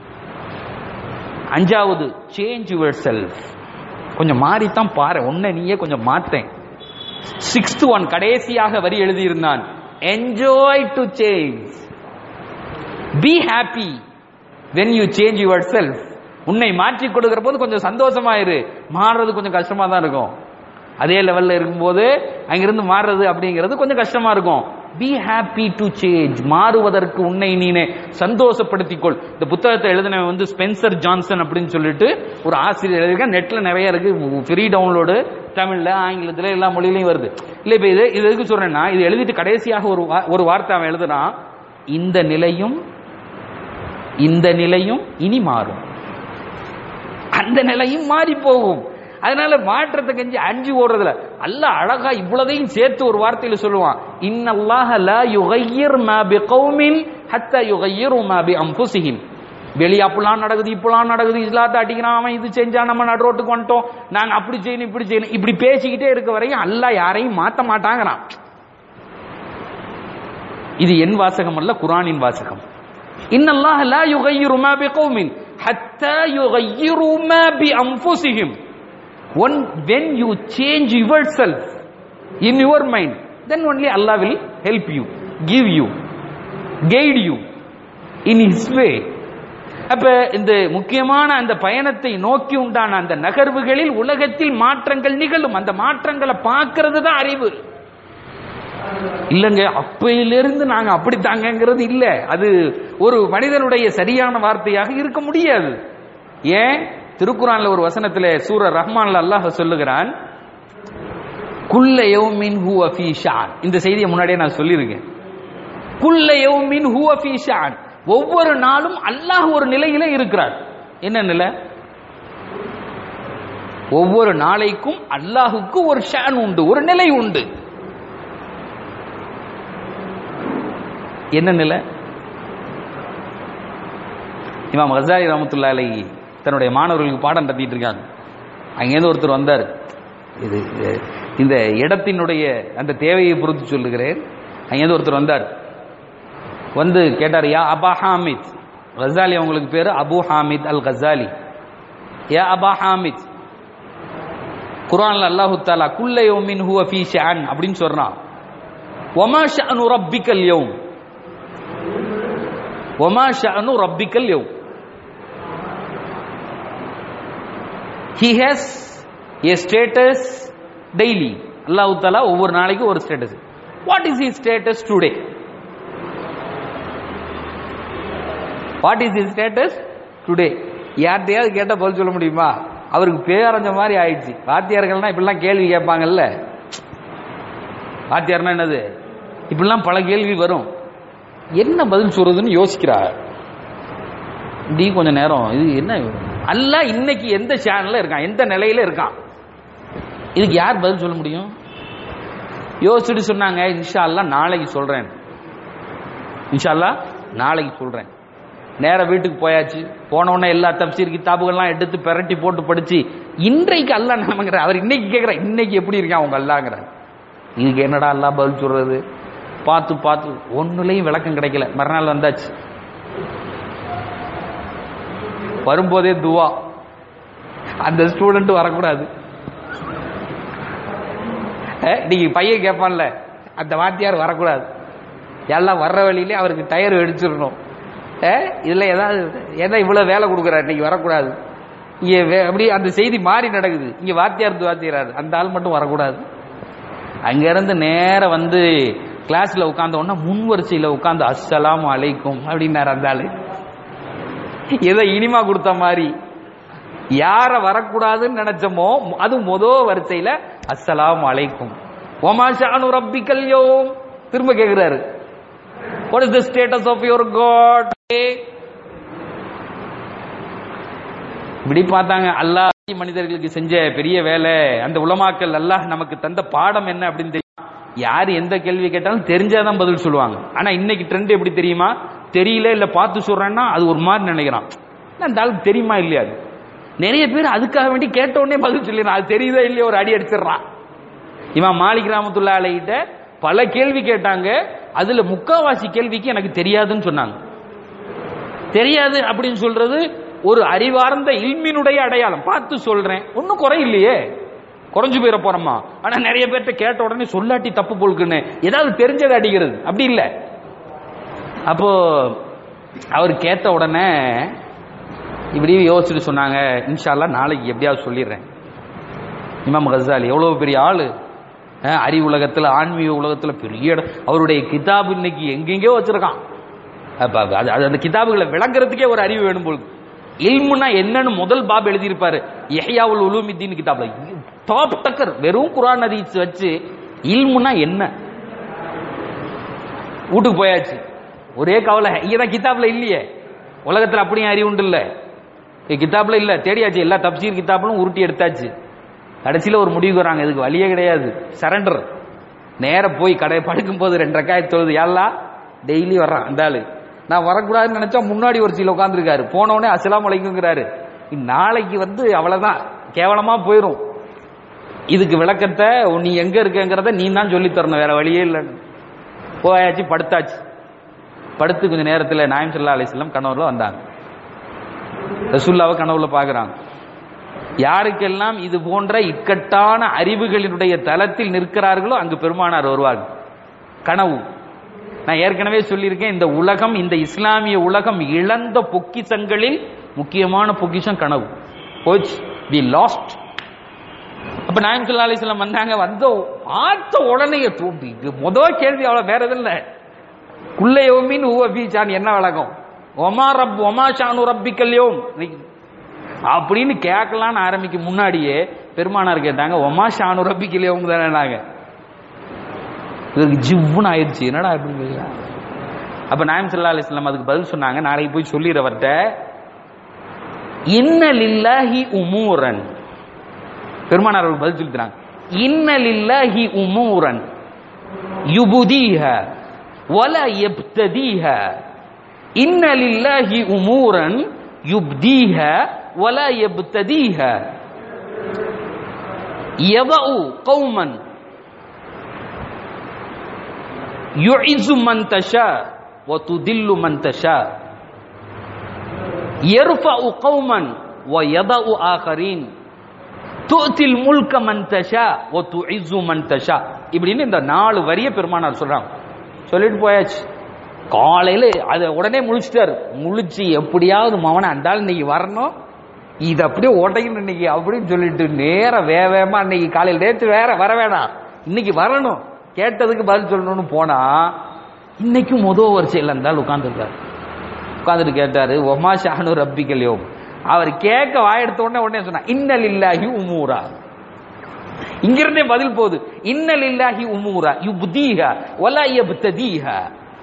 அஞ்சாவது சேஞ்ச் யுவர் செல்ஃப் கொஞ்சம் மாறித்தான் பாரு உன்னை நீயே கொஞ்சம் மாத்தேன் சிக்ஸ்த் ஒன் கடைசியாக வரி எழுதியிருந்தான் enjoy to change be happy when you change yourself உன்னை மாற்றி கொடுக்கிற போது கொஞ்சம் சந்தோஷமாயிரு மாறுறது கொஞ்சம் கஷ்டமா தான் இருக்கும் அதே லெவல்ல இருக்கும்போது அங்கிருந்து மாறுறது அப்படிங்கிறது கொஞ்சம் கஷ்டமா இருக்கும் பி ஹாப்பி டு சேஞ்ச் மாறுவதற்கு உன்னை நீனே சந்தோஷப்படுத்திக்கொள் இந்த புத்தகத்தை எழுதினவன் வந்து ஸ்பென்சர் ஜான்சன் அப்படின்னு சொல்லிட்டு ஒரு ஆசிரியர் எழுதியிருக்கேன் நெட்ல நிறைய இருக்கு ஃப்ரீ டவுன்லோடு தமிழ்ல ஆங்கிலத்துல எல்லா மொழியிலையும் வருது இல்ல இப்ப இது இது எதுக்கு சொல்றேன்னா இது எழுதிட்டு கடைசியாக ஒரு வா- ஒரு வார்த்தை அவன் எழுதுறான் இந்த நிலையும் இந்த நிலையும் இனி மாறும் அந்த நிலையும் மாறி போகும் அதனால மாற்றத்தை கஞ்சி அஞ்சு ஓடுறதுல அல்ல அழகா இவ்வளதையும் சேர்த்து ஒரு வார்த்தையில சொல்லுவான் இன்னல்லாஹ லா யுகையிர் மா பிகௌமின் ஹத்தா யுகையிரு மா பி அன்ஃபுஸிஹிம் வெளிய அப்பலாம் நடக்குது இப்பலாம் நடக்குது இஸ்லாத்தை அடிக்கிறான் அவன் இது செஞ்சா நம்ம நடு ரோட்டுக்கு வந்துட்டோம் நாங்க அப்படி செய்யணும் இப்படி செய்யணும் இப்படி பேசிக்கிட்டே இருக்க வரையும் அல்லாஹ் யாரையும் மாத்த மாட்டாங்கிறான் இது என் வாசகம் அல்ல குரானின் வாசகம் இன்னல்லாஹ லா யுகையிரு மா பிகௌமின் ஹத்தா யுகையிரு மா பி அன்ஃபுஸிஹிம் one when you change yourself in your mind then only allah will help you give you guide you in his way அப்ப இந்த முக்கியமான அந்த பயணத்தை நோக்கி உண்டான அந்த நகர்வுகளில் உலகத்தில் மாற்றங்கள் நிகழும் அந்த மாற்றங்களை பார்க்கிறது தான் அறிவு இல்லங்க அப்பையிலிருந்து நாங்க அப்படித்தாங்கங்கிறது இல்ல அது ஒரு மனிதனுடைய சரியான வார்த்தையாக இருக்க முடியாது ஏன் திருக்குறான்ல ஒரு வசனத்துல சூர ரஹ்மான்ல அல்லாஹ் சொல்லுகிறான் குல்ல யௌமின் ஹுவ ஃபீ ஷான் இந்த செய்தியை முன்னாடியே நான் சொல்லியிருக்கேன் குல்ல யௌமின் ஹுவ ஃபீ ஷான் ஒவ்வொரு நாளும் அல்லாஹ் ஒரு நிலையில இருக்கிறார் என்ன நிலை ஒவ்வொரு நாளைக்கும் அல்லாஹுக்கு ஒரு ஷான் உண்டு ஒரு நிலை உண்டு என்ன நிலை இமாம் ஹசாரி ரஹமத்துல்லா அலைஹி தன்னுடைய மாணவர்களுக்கு பாடம் நடத்திட்டு இருக்காங்க அங்கேருந்து ஒருத்தர் வந்தார் இது இது- இந்த இடத்தினுடைய அந்த தேவையை பொறுத்து சொல்லுகிறேன் அங்கேருந்து ஒருத்தர் வந்தார் வந்து கேட்டார் யா அபா ஹாமித் கசாலி அவங்களுக்கு பேரு அபு ஹாமித் அல் கசாலி யா அபா ஹாமித் குர்ஆன்ல அல்லாஹு தாலா குல்ல யௌமின் ஹுவ ஃபீ ஷஅன் அப்படின்னு சொல்றான் வமா ஷஅனு ரப்பிக்கல் யௌம் வமா ஷஅனு ரப்பிக்கல் யௌம் he has a status daily அல்லாஹ் தாலா ஒவ்வொரு நாளைக்கு ஒரு status what is his status today what is his status today யார்கிட்டயாவது கேட்டா பதில் சொல்ல முடியுமா அவருக்கு பேரஞ்ச மாதிரி ஆயிடுச்சு வாத்தியார்கள்னா இப்படிலாம் கேள்வி கேட்பாங்கல்ல வாத்தியார்னா என்னது இப்படிலாம் பல கேள்வி வரும் என்ன பதில் சொல்றதுன்னு யோசிக்கிறார் டி கொஞ்ச நேரம் இது என்ன அல்லாஹ் இன்னைக்கு எந்த சேனல்ல இருக்கான் எந்த நிலையில இருக்கான் இதுக்கு யார் பதில் சொல்ல முடியும் யோசிச்சுட்டு சொன்னாங்க இன்ஷா அல்லாஹ் நாளைக்கு சொல்றேன் இன்ஷா அல்லாஹ் நாளைக்கு சொல்றேன் நேரா வீட்டுக்கு போயாச்சு போன உடனே எல்லா தப்சீர் கிதாபுகள்லாம் எடுத்து பிரட்டி போட்டு படிச்சு இன்றைக்கு அல்லாஹ் நாமங்கிற அவர் இன்னைக்கு கேட்கிற இன்னைக்கு எப்படி இருக்கான் அவங்க அல்லாங்கிற இதுக்கு என்னடா அல்லாஹ் பதில் சொல்றது பார்த்து பார்த்து ஒன்னுலையும் விளக்கம் கிடைக்கல மறுநாள் வந்தாச்சு வரும்போதே துவா அந்த ஸ்டூடெண்ட் வரக்கூடாது அஹ், இன்னைக்கு பையன் கேட்பான்ல அந்த வாத்தியார் வரக்கூடாது எல்லாம் வர்ற வழியிலே அவருக்கு டயர் வெடிச்சிடணும் அஹ், இதுல ஏதாவது ஏன்னா இவ்வளவு வேலை கொடுக்குறாரு இன்னைக்கு வரக்கூடாது இங்க வே- அப்படி அந்த செய்தி மாறி நடக்குது இங்க வாத்தியார் வாத்தியார் அந்த ஆள் மட்டும் வரக்கூடாது அங்க இருந்து நேர வந்து கிளாஸ்ல உட்கார்ந்த உடனே முன் வரிசையில உட்கார்ந்து அஸ்ஸலாமு அலைக்கும் அப்படின்னாரு அந்த ஆளு ஏதோ இனிமா கொடுத்த மாதிரி யார வரக்கூடாதுன்னு நினைச்சோமோ அது முத வரிசையில அஸ்ஸலாமு அலைக்கும் ஒமா ஷானு ரப்பிக்கல் யௌம் திரும்ப கேக்குறாரு what is the status of your God இப்படி பார்த்தாங்க அல்லாஹ் மனிதர்களுக்கு செஞ்ச பெரிய வேலை அந்த உலமாக்கல் அல்லாஹ் நமக்கு தந்த பாடம் என்ன அப்படின்னு தெரியும் யார் எந்த கேள்வி கேட்டாலும் தெரிஞ்சாதான் பதில் சொல்லுவாங்க ஆனா இன்னைக்கு ட்ரெண்ட் எப்படி தெரியுமா தெரியல இல்ல பார்த்து சொல்றேன்னா அது ஒரு மாதிரி நினைக்கிறான் இல்ல, அந்த ஆளுக்கு தெரியுமா இல்லையா அது நிறைய பேர் அதுக்காக வேண்டி கேட்ட உடனே பதில் சொல்லிடுறான் அது தெரியுதா இல்லையா ஒரு அடி அடிச்சிடுறான் இவன் மாலிக் ராமத்துல்லா அலைகிட்ட பல கேள்வி கேட்டாங்க அதுல முக்காவாசி கேள்விக்கு எனக்கு தெரியாதுன்னு சொன்னாங்க தெரியாது அப்படின்னு சொல்றது ஒரு அறிவார்ந்த இல்மினுடைய அடையாளம் பார்த்து சொல்றேன் ஒன்னும் குறை இல்லையே குறைஞ்சு போயிட போறோமா ஆனா நிறைய பேர்ட்ட கேட்ட உடனே சொல்லாட்டி தப்பு போல்க்குன்னு ஏதாவது தெரிஞ்சதை அடிக்கிறது அப்படி இல்லை அப்போ அவர் கேட்ட உடனே இப்படி யோசிச்சுட்டு சொன்னாங்க இன்ஷால்லா நாளைக்கு எப்படியாவது சொல்லிடுறேன் இமாம் கசாலி எவ்வளவு பெரிய ஆளு அஹ், அறிவு உலகத்துல ஆன்மீக உலகத்துல பெரிய இடம் அவருடைய கிதாப் இன்னைக்கு எங்கெங்கயோ வச்சிருக்கான் அப்ப அது- அது அது அந்த கிதாபுகளை விளங்குறதுக்கே ஒரு அறிவு வேணும் போல் இல்முன்னா என்னன்னு முதல் பாப் எழுதியிருப்பாரு எஹ்யாவுல் உலூமித்தீன் கிதாப்ல டாப் டக்கர் வெறும் குரான் ஹதீஸ் வச்சு இல்முன்னா என்ன வீட்டுக்கு போயாச்சு ஒரே கவலை இங்கதான் கிதாப்ல இல்லையே உலகத்துல அப்படியும் அறிவு உண்டு இல்ல ஏ, கிதாப்ல இல்ல தேடியாச்சு எல்லா தப்சீர் கிதாப்லும் உருட்டி எடுத்தாச்சு கடைசியில ஒரு முடிவுக்கு வராங்க இதுக்கு வழியே கிடையாது சரண்டர் நேர போய் கடை படுக்கும் போது ரெண்டு ரக்காய் தொழுது யாழ்லா டெய்லி வர்றான் அந்த ஆளு நான் வரக்கூடாதுன்னு நினைச்சா முன்னாடி ஒரு சீல உட்காந்துருக்காரு போன உடனே அஸ்ஸலாமு அலைக்குங்கிறாரு நாளைக்கு வந்து அவ்வளவுதான் கேவலமா போயிரும் இதுக்கு விளக்கத்தை நீ எங்க இருக்கங்கிறத நீ தான் சொல்லி தரணும் வேற வழியே இல்லைன்னு போயாச்சு படுத்தாச்சு படுத்து கொஞ்ச நேரத்தில் நாயம் சல்லா அலிஸ்லாம் கனவுல வந்தாங்க ரசூல்லாவை கனவுல பார்க்கறாங்க யாருக்கெல்லாம் இது போன்ற இக்கட்டான அறிவுகளினுடைய தளத்தில் நிற்கிறார்களோ அங்கு பெருமானார் வருவார்கள் கனவு நான் ஏற்கனவே சொல்லியிருக்கேன் இந்த உலகம் இந்த இஸ்லாமிய உலகம் இழந்த பொக்கிஷங்களில் முக்கியமான பொக்கிஷம் கனவு போச்சு வி லாஸ்ட் அப்ப நாயம் சல்லா அலிஸ்லாம் வந்தாங்க வந்த பார்த்த உடனே தூண்டி முதல் கேள்வி அவ்வளவு வேற எதுவும் இல்லை குள்ளையோமின் ஹுவ ஃபீச்சான் என்ன வழக்கம் ஒமா ரப் ஒமா ஷானு ரப்பி கல்யோம் அப்படின்னு கேட்கலான்னு ஆரம்பிக்கும் முன்னாடியே பெருமானார் கேட்டாங்க ஒமா ஷானு ரப்பி கல்யோம் தானே இவருக்கு ஜிவ்வுன்னு ஆயிடுச்சு என்னடா இப்படி பேசுறான்? அப்ப நாயம் சல்லா அலிஸ்லாம் அதுக்கு பதில் சொன்னாங்க நாளைக்கு போய் சொல்லிடுறவர்கிட்ட இன்ன லில்லாஹி உமூரன் பெருமானார் அவருக்கு பதில் சொல்லி தராங்க இன்ன லில்லாஹி உமூரன் யுபுதீஹ ولا يبتديها إن لله أمورا يبديها ولا يبتديها يضع قوما يعز من تشاء وتذل من تشاء يرفع قوما ويضع آخرين تؤتي الملك من تشاء وتعز من تشاء இப்படின்னு இந்த நாலு வரிய பெருமானார் சொல்றாங்க சொல்லிட்டு போயாச்சு காலையில அதை உடனே முழிச்சிட்டாரு முழிச்சு எப்படியாவது மவனை அந்த ஆள் இன்னைக்கு வரணும் இது அப்படியே உடைக்கணும் இன்னைக்கு அப்படின்னு சொல்லிட்டு நேர வேக வேகமா இன்னைக்கு காலையில் நேற்று வேற வர வேணாம் இன்னைக்கு வரணும் கேட்டதுக்கு பதில் சொல்லணும்னு போனா இன்னைக்கும் முதல் வரிசையில் இருந்தால் உட்காந்துருக்காரு உட்காந்துட்டு கேட்டாரு ஒமா ஷானு ரப்பிக்கலையோம் அவர் கேட்க வாயெடுத்த உடனே உடனே சொன்னா இன்னல் இல்லாஹி உமூரா இங்கிருந்தே பதில் போகுது இன்னல் இல்லாஹி உமூரா யுப்தீஹா வலா யப்ததீஹா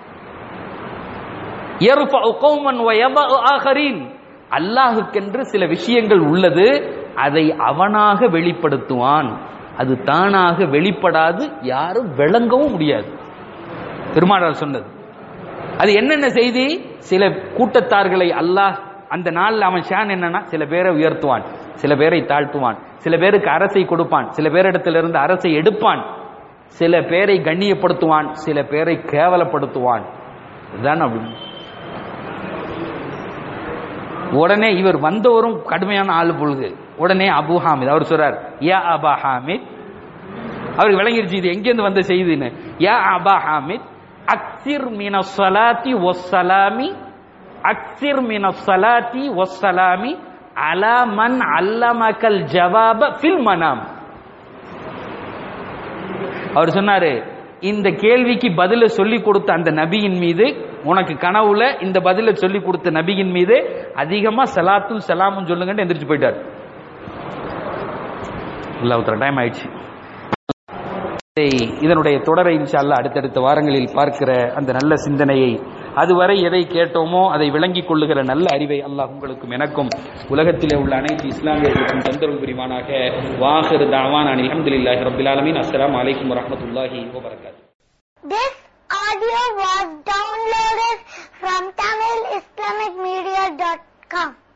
யர்ஃபஉ கௌமன் வ யதஉ ஆகரீன் அல்லாஹுக்கென்று சில விஷயங்கள் உள்ளது அதை அவனாக வெளிப்படுத்துவான் அது தானாக வெளிப்படாது யாரும் விளங்கவும் முடியாது பெருமானார் சொன்னது அது என்னென்ன செய்தி சில கூட்டத்தார்களை அல்லாஹ் அந்த நாள்ல அவன் ஷான் என்னன்னா சில பேரை உயர்த்துவான் சில பேரை தாழ்த்துவான் சில பேருக்கு அரசை கொடுப்பான் சில பேரிடத்திலிருந்து அரசை எடுப்பான் சில பேரை கண்ணியப்படுத்துவான் சில பேரை கேவலப்படுத்துவான் இதுதான் அப்படி உடனே இவர் வந்தவரும் கடுமையான ஆளு பொழுது உடனே அபு ஹாமித் அவர் சொல்றார் யா அபா ஹாமித் அவருக்கு விளங்கிருச்சு இது எங்கேருந்து வந்த செய்தின்னு யா அபா ஹாமித் அக்சிர் மின சலாத்தி ஒஸ்ஸலாமி அக்சிர் மின சலாத்தி ஒஸ்ஸலாமி அலா மன் அல்லமக்கல் ஜவாப ஃபில் மனாம் அவர் சொன்னாரு இந்த கேள்விக்கு பதில சொல்லி கொடுத்த அந்த நபியின் மீது உனக்கு கனவுல இந்த பதில சொல்லி கொடுத்த நபியின் மீது அதிகமா சலாத்தும் சலாமும் சொல்லுங்கன்னு எந்திரிச்சு போயிட்டார் இல்ல டைம் ஆயிடுச்சு இதை- இதனுடைய தொடரை இன்ஷா அல்லாஹ் அடுத்தடுத்த வாரங்களில் பார்க்கிற அந்த நல்ல சிந்தனையை அதுவரை எதை கேட்டோமோ அதை விளங்கிக் கொள்ளுகிற நல்ல அறிவை அல்லாஹ் உங்களுக்கும் எனக்கும் உலகத்திலே உள்ள அனைத்து இஸ்லாமியர்களுக்கும் தந்தரும் புரிவானாக வாஹிர் தாவான் அனில் அஹமதுல்லாஹி ரபில் ஆலமீன் அஸ்ஸலாமு அலைக்கும் வரஹ்மத்துல்லாஹி வபரகாத்துஹு This audio was downloaded from TamilIslamicMedia.com.